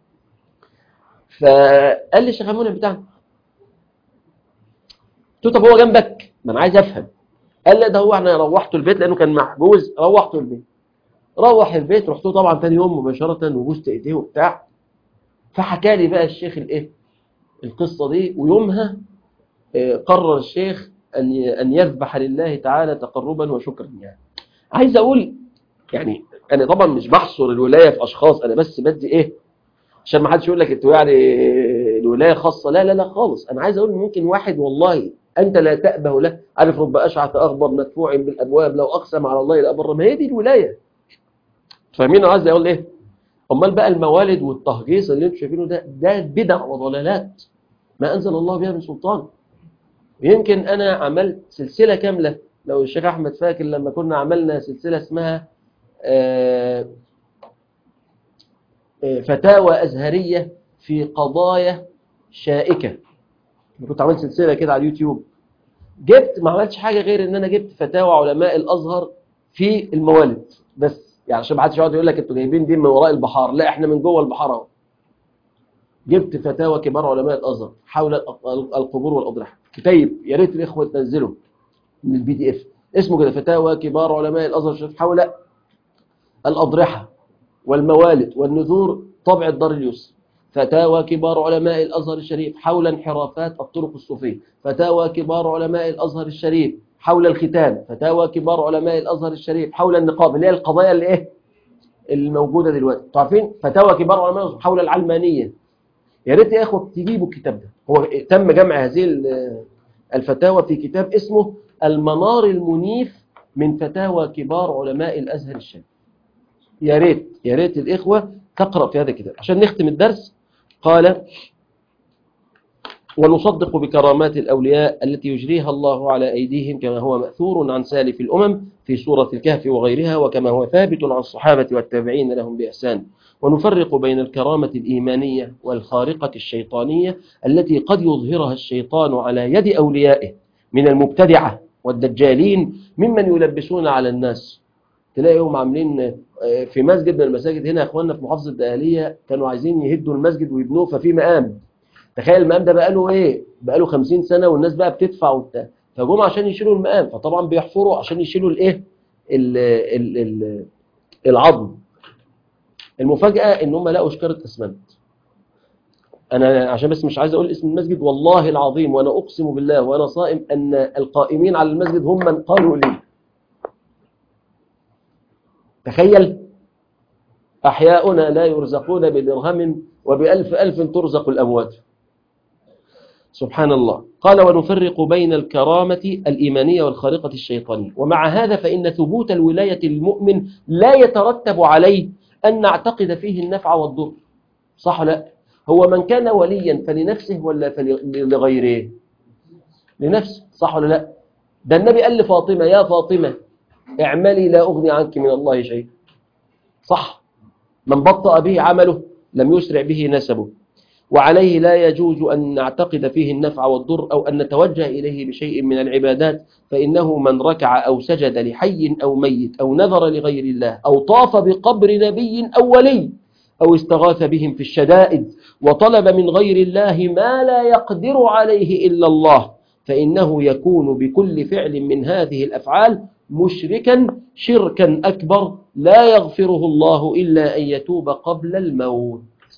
فقال لي الشيخ عبد المنعم بتاعنا قلت له طب هو جنبك ما انا عايز افهم قال لي ده هو احنا روحته البيت لانه كان محجوز روحته البيت روح البيت رحت له طبعا ثاني يوم مباشره وبوست ايديه وبتاع فحكى لي بقى الشيخ الايه القصه دي ويومها قرر الشيخ أن أن يذبح لله تعالى تقربا وشكرا يعني عايز أقول يعني أنا طبعا مش بحصر الولاية في أشخاص أنا بس بدي إيه عشان ما حدش يقول لك أنتوا يعني الولاية خاصة لا لا لا خالص أنا عايز أقول ممكن واحد والله أنت لا تأبه له عارف رب أشعث أغبر مدفوع بالأبواب لو أقسم على الله لأبر ما هي دي الولاية فاهمين عايز أقول إيه أمال بقى الموالد والتهجيص اللي انتم شايفينه ده ده بدع وضلالات ما أنزل الله بها من سلطان يمكن أنا عملت سلسلة كاملة لو الشيخ أحمد فاكر لما كنا عملنا سلسلة اسمها آه، آه، فتاوى أزهرية في قضايا شائكة كنت عملت سلسلة كده على اليوتيوب جبت ما عملتش حاجة غير ان انا جبت فتاوى علماء الازهر في الموالد بس يعني عشان ما حدش يقعد يقول لك انتوا جايبين دي من وراء البحار لا احنا من جوه البحار اهو جبت فتاوى كبار علماء الازهر حول القبور والاضرحه كتيب يا ريت الاخوه تنزله من البي دي اف اسمه كده فتاوى كبار علماء الازهر حول الاضرحه والموالد والنذور طبع الدار اليسر فتاوى كبار علماء الأزهر الشريف حول انحرافات الطرق الصوفية فتاوى كبار علماء الأزهر الشريف حول الختان فتاوى كبار علماء الأزهر الشريف حول النقاب اللي هي القضايا اللي إيه الموجودة دلوقتي عارفين فتاوى كبار علماء حول العلمانية يا ريت يا اخوة تجيبوا الكتاب ده هو تم جمع هذه الفتاوى في كتاب اسمه المنار المنيف من فتاوى كبار علماء الأزهر الشريف يا ريت يا ريت الإخوة تقرأ في هذا الكتاب عشان نختم الدرس قال ونصدق بكرامات الأولياء التي يجريها الله على أيديهم كما هو مأثور عن سالف الأمم في سورة الكهف وغيرها وكما هو ثابت عن الصحابة والتابعين لهم بإحسان ونفرق بين الكرامة الإيمانية والخارقة الشيطانية التي قد يظهرها الشيطان على يد أوليائه من المبتدعة والدجالين ممن يلبسون على الناس تلاقيهم عاملين في مسجد من المساجد هنا يا اخواننا في محافظة الدقهلية كانوا عايزين يهدوا المسجد ويبنوه ففي مقام تخيل المقام ده بقاله ايه بقاله 50 سنة والناس بقى بتدفع وبتاع فجم عشان يشيلوا المقام فطبعا بيحفروا عشان يشيلوا الايه ال- ال- ال- العظم المفاجأة ان هم لقوا شكارة اسمنت انا عشان بس مش عايز اقول اسم المسجد والله العظيم وانا اقسم بالله وانا صائم ان القائمين على المسجد هم من قالوا لي تخيل احياؤنا لا يرزقون بدرهم وبألف ألف ترزق الأموات سبحان الله قال ونفرق بين الكرامة الإيمانية والخارقة الشيطانية ومع هذا فإن ثبوت الولاية للمؤمن لا يترتب عليه أن نعتقد فيه النفع والضر صح لا هو من كان وليا فلنفسه ولا لغيره لنفسه صح ولا لا ده النبي قال لفاطمة يا فاطمة اعملي لا أغني عنك من الله شيء صح من بطأ به عمله لم يسرع به نسبه وعليه لا يجوز أن نعتقد فيه النفع والضر أو أن نتوجه إليه بشيء من العبادات فإنه من ركع أو سجد لحي أو ميت أو نذر لغير الله أو طاف بقبر نبي أو ولي أو استغاث بهم في الشدائد وطلب من غير الله ما لا يقدر عليه إلا الله فإنه يكون بكل فعل من هذه الأفعال مشركا شركا أكبر لا يغفره الله إلا أن يتوب قبل الموت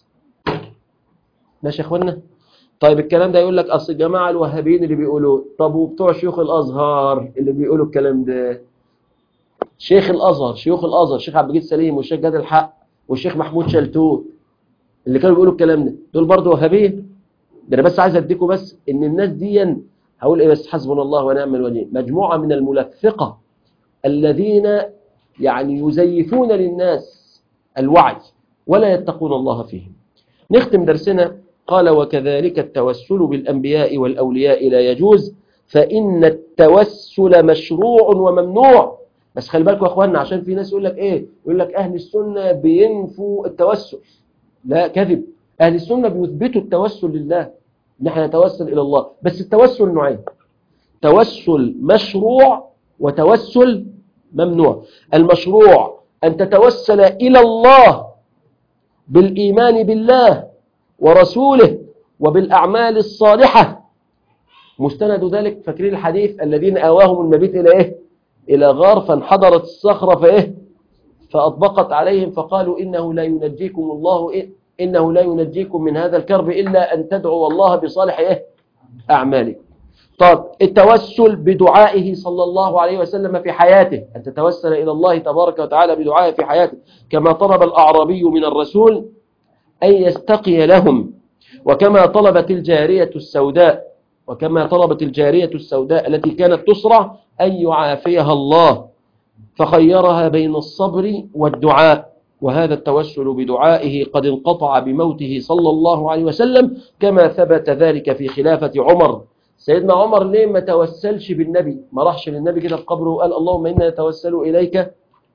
ماشي يا اخوانا طيب الكلام ده يقول لك اصل الجماعه الوهابيين اللي بيقولوا طب وبتوع شيوخ الازهر اللي بيقولوا الكلام ده شيخ الازهر شيوخ الازهر الشيخ عبد المجيد سليم والشيخ جاد الحق والشيخ محمود شلتوت اللي كانوا بيقولوا الكلام ده دول برضه وهابيه ده انا بس عايز اديكم بس ان الناس دي هقول ايه بس حسبنا الله ونعم الوكيل مجموعه من الملفقه الذين يعني يزيفون للناس الوعي ولا يتقون الله فيهم نختم درسنا قال وكذلك التوسل بالأنبياء والأولياء لا يجوز فإن التوسل مشروع وممنوع بس خلي بالكم يا أخواننا عشان في ناس يقول لك إيه يقول لك أهل السنة بينفوا التوسل لا كذب أهل السنة بيثبتوا التوسل لله نحن نتوسل إلى الله بس التوسل نوعين توسل مشروع وتوسل ممنوع المشروع أن تتوسل إلى الله بالإيمان بالله ورسوله وبالأعمال الصالحة مستند ذلك فاكرين الحديث الذين آواهم المبيت إلى إيه إلى غار فانحدرت الصخرة فإيه فأطبقت عليهم فقالوا إنه لا ينجيكم الله إيه إنه لا ينجيكم من هذا الكرب إلا أن تدعوا الله بصالح إيه أعمالكم طب التوسل بدعائه صلى الله عليه وسلم في حياته أن تتوسل إلى الله تبارك وتعالى بدعائه في حياته كما طلب الأعرابي من الرسول أن يستقي لهم وكما طلبت الجارية السوداء وكما طلبت الجارية السوداء التي كانت تسرع أن يعافيها الله فخيرها بين الصبر والدعاء وهذا التوسل بدعائه قد انقطع بموته صلى الله عليه وسلم كما ثبت ذلك في خلافة عمر سيدنا عمر ليه ما توسلش بالنبي ما راحش للنبي كده في قبره وقال اللهم إنا نتوسل إليك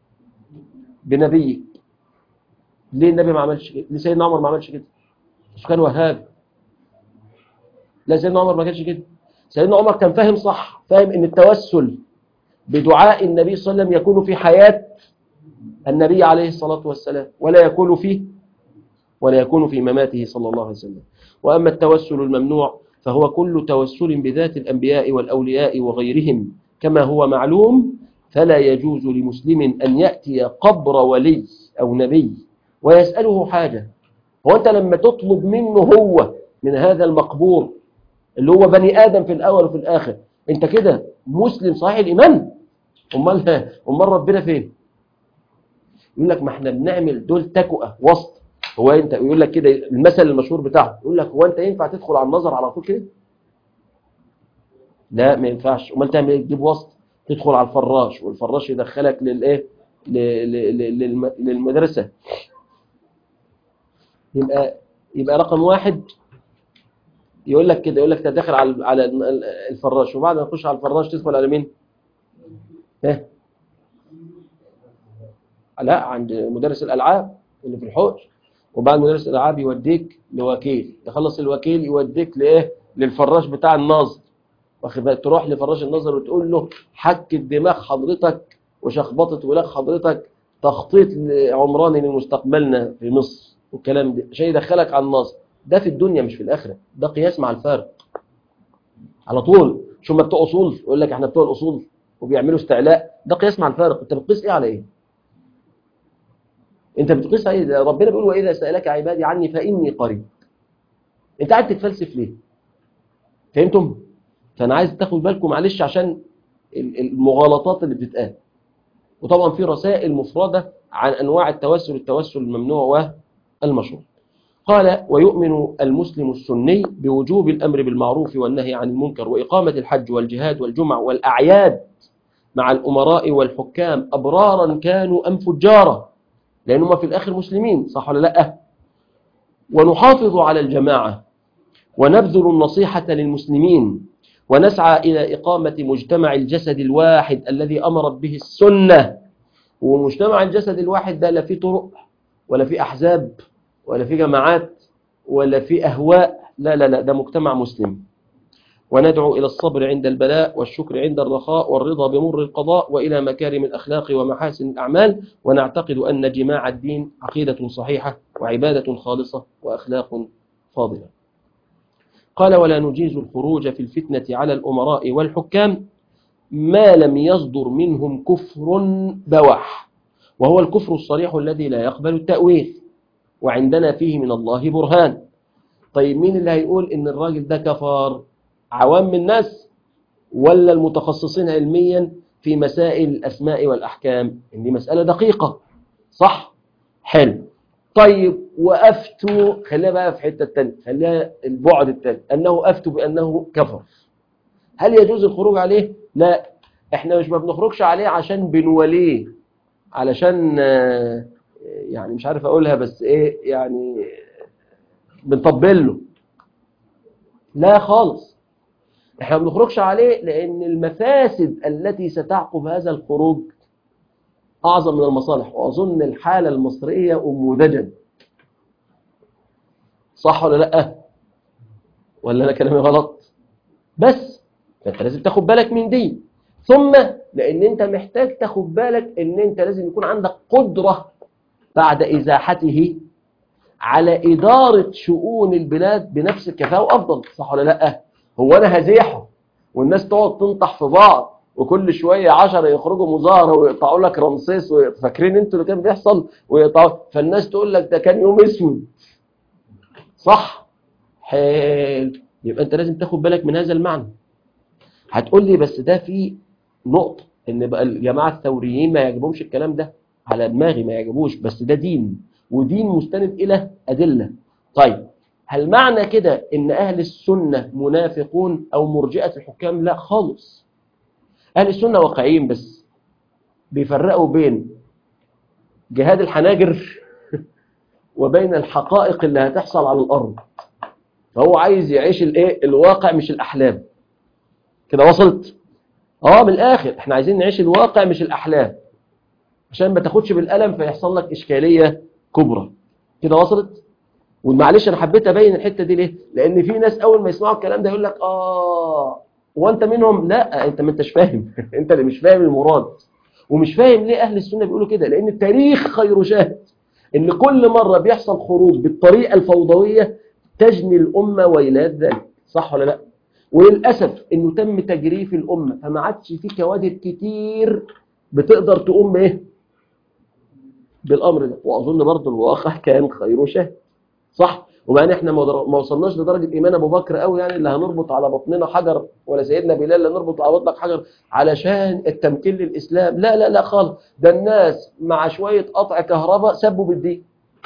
بنبيك ليه النبي ما عملش كده ليه سيدنا عمر ما عملش كده مش كان وهاب لا سيدنا عمر ما كانش كده سيدنا عمر كان فاهم صح فاهم ان التوسل بدعاء النبي صلى الله عليه وسلم يكون في حياة النبي عليه الصلاة والسلام ولا يكون فيه ولا يكون في مماته صلى الله عليه وسلم وأما التوسل الممنوع فهو كل توسل بذات الأنبياء والأولياء وغيرهم كما هو معلوم فلا يجوز لمسلم أن يأتي قبر ولي أو نبي ويسأله حاجة هو انت لما تطلب منه هو من هذا المقبور اللي هو بني ادم في الاول وفي الاخر انت كده مسلم صحيح الايمان امال امال ربنا فين يقول لك ما احنا بنعمل دول تكؤه وسط هو انت يقول لك كده المثل المشهور بتاعه يقول لك هو انت ينفع تدخل على النظر على طول كده لا ما ينفعش امال تعمل ايه تجيب وسط تدخل على الفراش والفراش يدخلك للايه ل- ل- ل- للم- للمدرسه يبقى يبقى رقم واحد يقول لك كده يقول لك تدخل على على الفراش وبعد ما تخش على الفراش تدخل على مين؟ ايه لا عند مدرس الالعاب اللي في الحوش وبعد مدرس الالعاب يوديك لوكيل يخلص الوكيل يوديك لايه للفراش بتاع الناظر واخد بالك تروح لفراش النظر وتقول له حك دماغ حضرتك وشخبطه ولاغ حضرتك تخطيط عمراني لمستقبلنا في مصر والكلام ده عشان يدخلك على الناظر ده في الدنيا مش في الاخره ده قياس مع الفارق على طول شو ما بتوع اصول يقول لك احنا بتوع الاصول وبيعملوا استعلاء ده قياس مع الفارق انت بتقيس ايه على ايه انت بتقيس على ايه ده ربنا بيقول واذا سالك عبادي عني فاني قريب انت قاعد تتفلسف ليه فهمتم فانا عايز تاخد بالكم معلش عشان ال- المغالطات اللي بتتقال وطبعا في رسائل مفردة عن أنواع التوسل التوسل الممنوع والمشروع قال ويؤمن المسلم السني بوجوب الأمر بالمعروف والنهي عن المنكر وإقامة الحج والجهاد والجمع والأعياد مع الأمراء والحكام أبرارا كانوا أم فجارا لأنهم في الآخر مسلمين صح ولا لا ونحافظ على الجماعة ونبذل النصيحة للمسلمين ونسعى إلى إقامة مجتمع الجسد الواحد الذي أمرت به السنة ومجتمع الجسد الواحد ده لا فيه طرق ولا فيه أحزاب ولا فيه جماعات ولا فيه أهواء لا لا لا ده مجتمع مسلم وندعو إلى الصبر عند البلاء والشكر عند الرخاء والرضا بمر القضاء وإلى مكارم الأخلاق ومحاسن الأعمال ونعتقد أن جماع الدين عقيدة صحيحة وعبادة خالصة وأخلاق فاضلة قال ولا نجيز الخروج في الفتنة على الأمراء والحكام ما لم يصدر منهم كفر بواح وهو الكفر الصريح الذي لا يقبل التأويل وعندنا فيه من الله برهان طيب مين اللي هيقول ان الراجل ده كفر عوام الناس ولا المتخصصين علميا في مسائل الأسماء والأحكام إن دي مسألة دقيقة صح حلو طيب وأفتوا خليها بقى في حتة التانية خليها البعد التاني أنه أفتوا بأنه كفر هل يجوز الخروج عليه؟ لا احنا مش ما بنخرجش عليه عشان بنوليه علشان آه، يعني مش عارف اقولها بس ايه يعني بنطبل له لا خالص احنا ما بنخرجش عليه لان المفاسد التي ستعقب هذا الخروج اعظم من المصالح واظن الحالة المصرية اموذجا صح ولا لا ولا انا كلامي غلط بس فانت لازم تاخد بالك من دي ثم لان انت محتاج تاخد بالك ان انت لازم يكون عندك قدرة بعد ازاحته على ادارة شؤون البلاد بنفس الكفاءة وافضل صح ولا لا هو انا هزيحه والناس تقعد تنطح في بعض وكل شوية عشرة يخرجوا مظاهرة ويقطعوا لك رمسيس فاكرين انتوا اللي كان بيحصل ويقطعوا فالناس تقول لك ده كان يوم اسود صح حلو يبقى انت لازم تاخد بالك من هذا المعنى هتقول لي بس ده في نقطة ان بقى الجماعة الثوريين ما يعجبهمش الكلام ده على دماغي ما يعجبوش بس ده دين ودين مستند الى ادلة طيب هل معنى كده ان اهل السنة منافقون او مرجئة الحكام لا خالص اهل السنة واقعيين بس بيفرقوا بين جهاد الحناجر وبين الحقائق اللي هتحصل على الارض فهو عايز يعيش الايه الواقع مش الاحلام كده وصلت اه من الاخر احنا عايزين نعيش الواقع مش الاحلام عشان ما تاخدش بالقلم فيحصل لك اشكاليه كبرى كده وصلت ومعلش انا حبيت ابين الحته دي ليه لان في ناس اول ما يسمعوا الكلام ده يقول لك اه وانت منهم لا انت ما انتش فاهم انت اللي مش فاهم المراد ومش فاهم ليه اهل السنه بيقولوا كده لان التاريخ خير شاهد ان كل مره بيحصل خروج بالطريقه الفوضويه تجني الامه ويلات ذلك صح ولا لا وللاسف انه تم تجريف الامه فما عادش في كوادر كتير بتقدر تقوم ايه بالامر ده واظن برضه الواقع كان خير شاهد صح وبعدين احنا ما در- ما وصلناش لدرجه ايمان ابو بكر قوي يعني اللي هنربط على بطننا حجر ولا سيدنا بلال اللي نربط على بطنك حجر علشان التمكين للاسلام لا لا لا خالص ده الناس مع شويه قطع كهرباء سبوا بالدين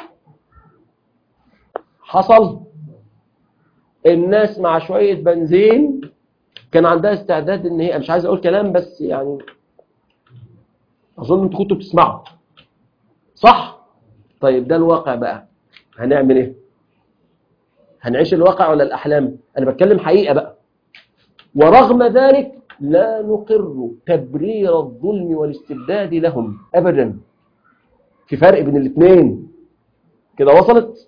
حصل الناس مع شويه بنزين كان عندها استعداد ان هي مش عايز اقول كلام بس يعني اظن انتوا كنتوا بتسمعوا صح طيب ده الواقع بقى هنعمل ايه هنعيش الواقع ولا الأحلام أنا بتكلم حقيقة بقى ورغم ذلك لا نقر تبرير الظلم والاستبداد لهم أبدا في فرق بين الاثنين كده وصلت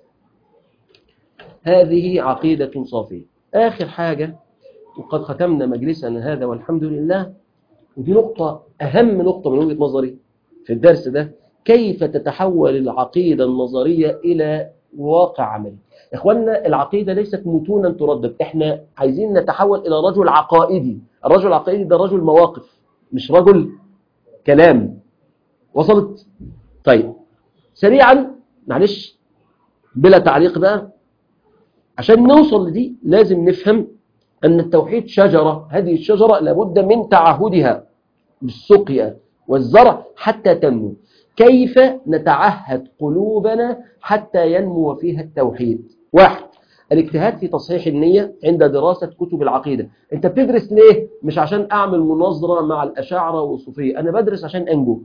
هذه عقيدة صافية آخر حاجة وقد ختمنا مجلسنا هذا والحمد لله ودي نقطة أهم نقطة من وجهة نظري في الدرس ده كيف تتحول العقيدة النظرية إلى واقع عملي إخواننا العقيدة ليست متونا تردد إحنا عايزين نتحول إلى رجل عقائدي الرجل العقائدي ده رجل مواقف مش رجل كلام وصلت طيب سريعا معلش بلا تعليق بقى عشان نوصل لدي لازم نفهم أن التوحيد شجرة هذه الشجرة لابد من تعهدها بالسقيا والزرع حتى تنمو كيف نتعهد قلوبنا حتى ينمو فيها التوحيد واحد الاجتهاد في تصحيح النية عند دراسة كتب العقيدة انت بتدرس ليه؟ مش عشان اعمل مناظرة مع الاشاعرة والصوفية انا بدرس عشان انجو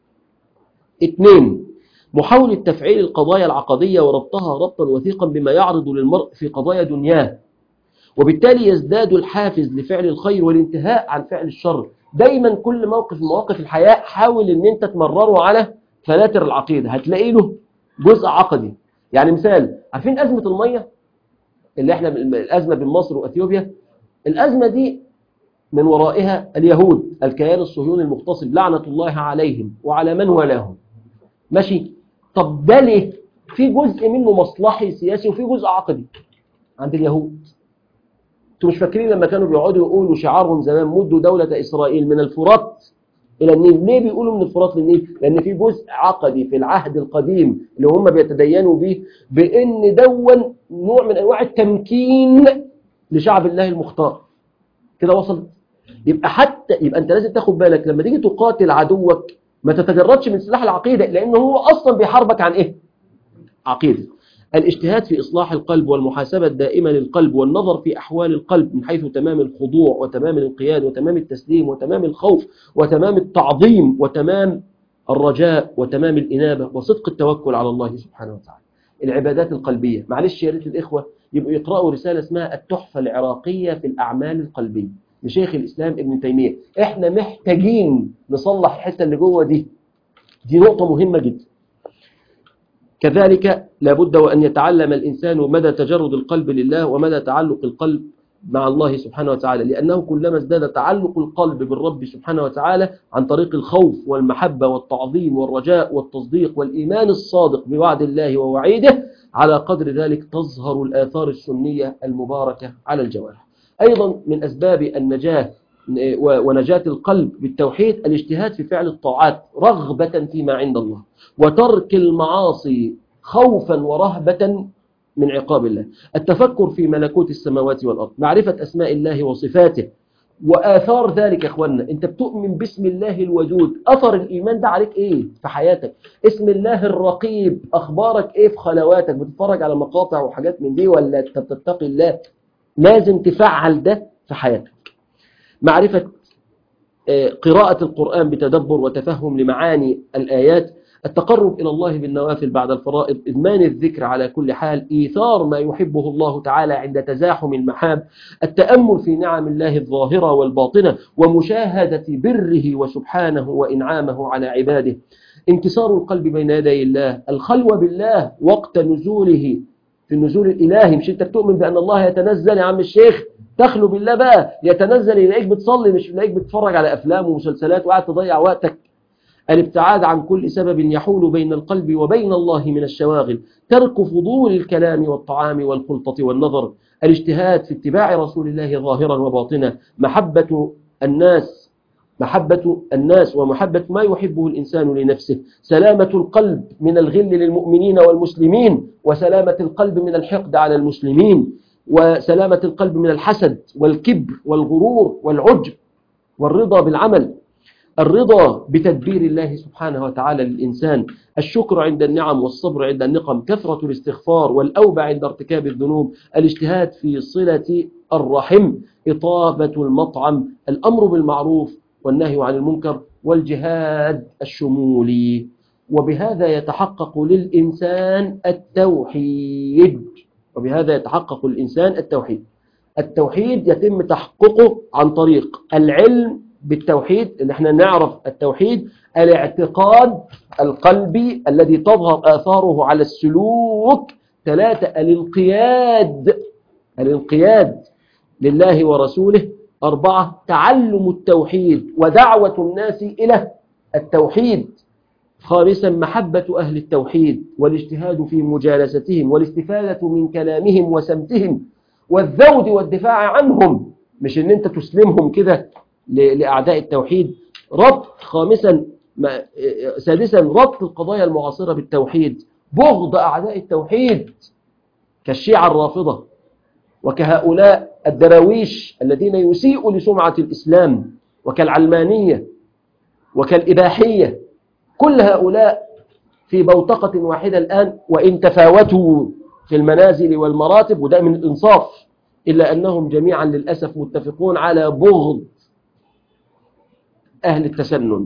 اثنين محاولة تفعيل القضايا العقدية وربطها ربطا وثيقا بما يعرض للمرء في قضايا دنياه وبالتالي يزداد الحافز لفعل الخير والانتهاء عن فعل الشر دايما كل موقف من مواقف الحياة حاول ان انت تمرره على فلاتر العقيدة هتلاقي له جزء عقدي يعني مثال عارفين أزمة المية اللي احنا الأزمة بين مصر وأثيوبيا الأزمة دي من ورائها اليهود الكيان الصهيوني المغتصب لعنة الله عليهم وعلى من والاهم ماشي طب ده ليه في جزء منه مصلحي سياسي وفي جزء عقدي عند اليهود انتوا مش فاكرين لما كانوا بيقعدوا يقولوا شعارهم زمان مدوا دولة إسرائيل من الفرات إلى النيل ليه بيقولوا من الفرات للنيل لأن في جزء عقدي في العهد القديم اللي هم بيتدينوا به بأن دون نوع من أنواع التمكين لشعب الله المختار كده وصلت يبقى حتى يبقى أنت لازم تاخد بالك لما تيجي تقاتل عدوك ما تتجردش من سلاح العقيدة لأنه هو أصلا بيحاربك عن إيه عقيدة الاجتهاد في إصلاح القلب والمحاسبة الدائمة للقلب والنظر في أحوال القلب من حيث تمام الخضوع وتمام الانقياد وتمام التسليم وتمام الخوف وتمام التعظيم وتمام الرجاء وتمام الإنابة وصدق التوكل على الله سبحانه وتعالى العبادات القلبية معلش يا ريت الإخوة يبقوا يقرأوا رسالة اسمها التحفة العراقية في الأعمال القلبية لشيخ الإسلام ابن تيمية احنا محتاجين نصلح الحتة اللي جوه دي دي نقطة مهمة جدا كذلك لابد وأن يتعلم الإنسان مدى تجرد القلب لله ومدى تعلق القلب مع الله سبحانه وتعالى لأنه كلما ازداد تعلق القلب بالرب سبحانه وتعالى عن طريق الخوف والمحبة والتعظيم والرجاء والتصديق والإيمان الصادق بوعد الله ووعيده على قدر ذلك تظهر الآثار السنية المباركة على الجوارح أيضا من أسباب النجاة ونجاة القلب بالتوحيد الاجتهاد في فعل الطاعات رغبة فيما عند الله وترك المعاصي خوفا ورهبة من عقاب الله التفكر في ملكوت السماوات والأرض معرفة أسماء الله وصفاته وآثار ذلك يا أخوانا أنت بتؤمن باسم الله الوجود أثر الإيمان ده عليك إيه في حياتك اسم الله الرقيب أخبارك إيه في خلواتك بتتفرج على مقاطع وحاجات من دي ولا أنت بتتقي الله لازم تفعل ده في حياتك معرفة قراءة القرآن بتدبر وتفهم لمعاني الآيات التقرب إلى الله بالنوافل بعد الفرائض إدمان الذكر على كل حال إيثار ما يحبه الله تعالى عند تزاحم المحاب التأمل في نعم الله الظاهرة والباطنة ومشاهدة بره وسبحانه وإنعامه على عباده انكسار القلب بين يدي الله الخلوة بالله وقت نزوله في النزول الإلهي مش أنت بتؤمن بأن الله يتنزل يا عم الشيخ تخلو بالله بقى يتنزل يلاقيك بتصلي مش يلاقيك بتتفرج على أفلام ومسلسلات وقاعد تضيع وقتك الابتعاد عن كل سبب يحول بين القلب وبين الله من الشواغل ترك فضول الكلام والطعام والخلطة والنظر الاجتهاد في اتباع رسول الله ظاهرا وباطنا محبة الناس محبة الناس ومحبة ما يحبه الإنسان لنفسه سلامة القلب من الغل للمؤمنين والمسلمين وسلامة القلب من الحقد على المسلمين وسلامة القلب من الحسد والكبر والغرور والعجب والرضا بالعمل الرضا بتدبير الله سبحانه وتعالى للإنسان الشكر عند النعم والصبر عند النقم كثرة الاستغفار والأوبة عند ارتكاب الذنوب الاجتهاد في صلة الرحم إطابة المطعم الأمر بالمعروف والنهي عن المنكر والجهاد الشمولي وبهذا يتحقق للإنسان التوحيد وبهذا يتحقق الإنسان التوحيد التوحيد يتم تحققه عن طريق العلم بالتوحيد اللي احنا نعرف التوحيد الاعتقاد القلبي الذي تظهر آثاره على السلوك ثلاثة الانقياد الانقياد لله ورسوله أربعة تعلم التوحيد ودعوة الناس إلى التوحيد خامسا محبة أهل التوحيد والاجتهاد في مجالستهم والاستفادة من كلامهم وسمتهم والذود والدفاع عنهم مش ان انت تسلمهم كده لأعداء التوحيد ربط خامسا سادسا ربط القضايا المعاصرة بالتوحيد بغض أعداء التوحيد كالشيعة الرافضة وكهؤلاء الدراويش الذين يسيئوا لسمعة الإسلام وكالعلمانية وكالإباحية كل هؤلاء في بوتقة واحدة الآن وإن تفاوتوا في المنازل والمراتب وده من الإنصاف إلا أنهم جميعا للأسف متفقون على بغض أهل التسنن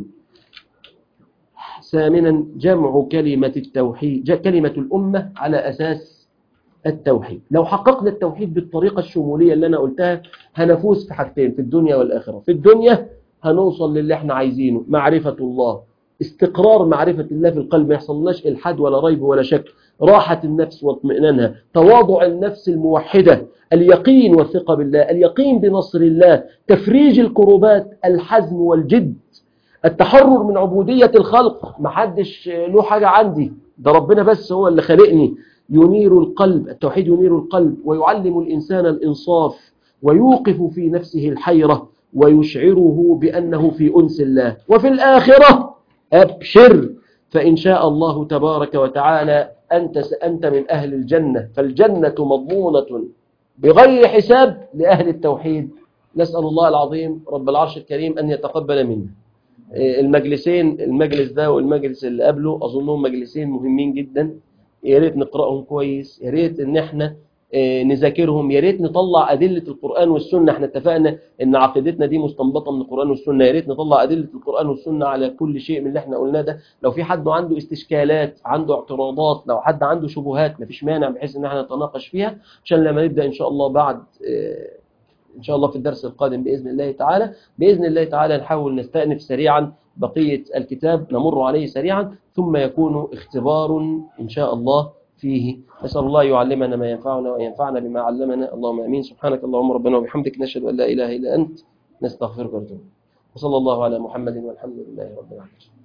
ثامنا جمع كلمة التوحيد كلمة الأمة على أساس التوحيد لو حققنا التوحيد بالطريقة الشمولية اللي أنا قلتها هنفوز في حاجتين في الدنيا والآخرة في الدنيا هنوصل للي احنا عايزينه معرفة الله استقرار معرفة الله في القلب ما يحصلناش الحد ولا ريب ولا شك راحة النفس واطمئنانها تواضع النفس الموحدة اليقين والثقة بالله اليقين بنصر الله تفريج الكروبات الحزم والجد التحرر من عبودية الخلق محدش له حاجة عندي ده ربنا بس هو اللي خلقني ينير القلب التوحيد ينير القلب ويعلم الإنسان الإنصاف ويوقف في نفسه الحيرة ويشعره بأنه في أنس الله وفي الآخرة أبشر فإن شاء الله تبارك وتعالى أنت, أنت من أهل الجنة فالجنة مضمونة بغير حساب لأهل التوحيد نسأل الله العظيم رب العرش الكريم أن يتقبل منا المجلسين المجلس ده والمجلس اللي قبله أظنهم مجلسين مهمين جدا يا ريت نقرأهم كويس يا ريت ان احنا نذاكرهم يا ريت نطلع أدلة القرآن والسنة احنا اتفقنا ان عقيدتنا دي مستنبطة من القرآن والسنة يا ريت نطلع أدلة القرآن والسنة على كل شيء من اللي احنا قلناه ده لو في حد عنده استشكالات عنده اعتراضات لو حد عنده شبهات مفيش مانع بحيث ان احنا نتناقش فيها عشان لما نبدأ ان شاء الله بعد ان شاء الله في الدرس القادم بإذن الله تعالى بإذن الله تعالى نحاول نستأنف سريعا بقية الكتاب نمر عليه سريعا ثم يكون اختبار إن شاء الله فيه نسأل الله يعلمنا ما ينفعنا وينفعنا بما علمنا اللهم أمين سبحانك اللهم ربنا وبحمدك نشهد أن لا إله إلا أنت نستغفرك ونتوب وصلى الله على محمد والحمد لله رب العالمين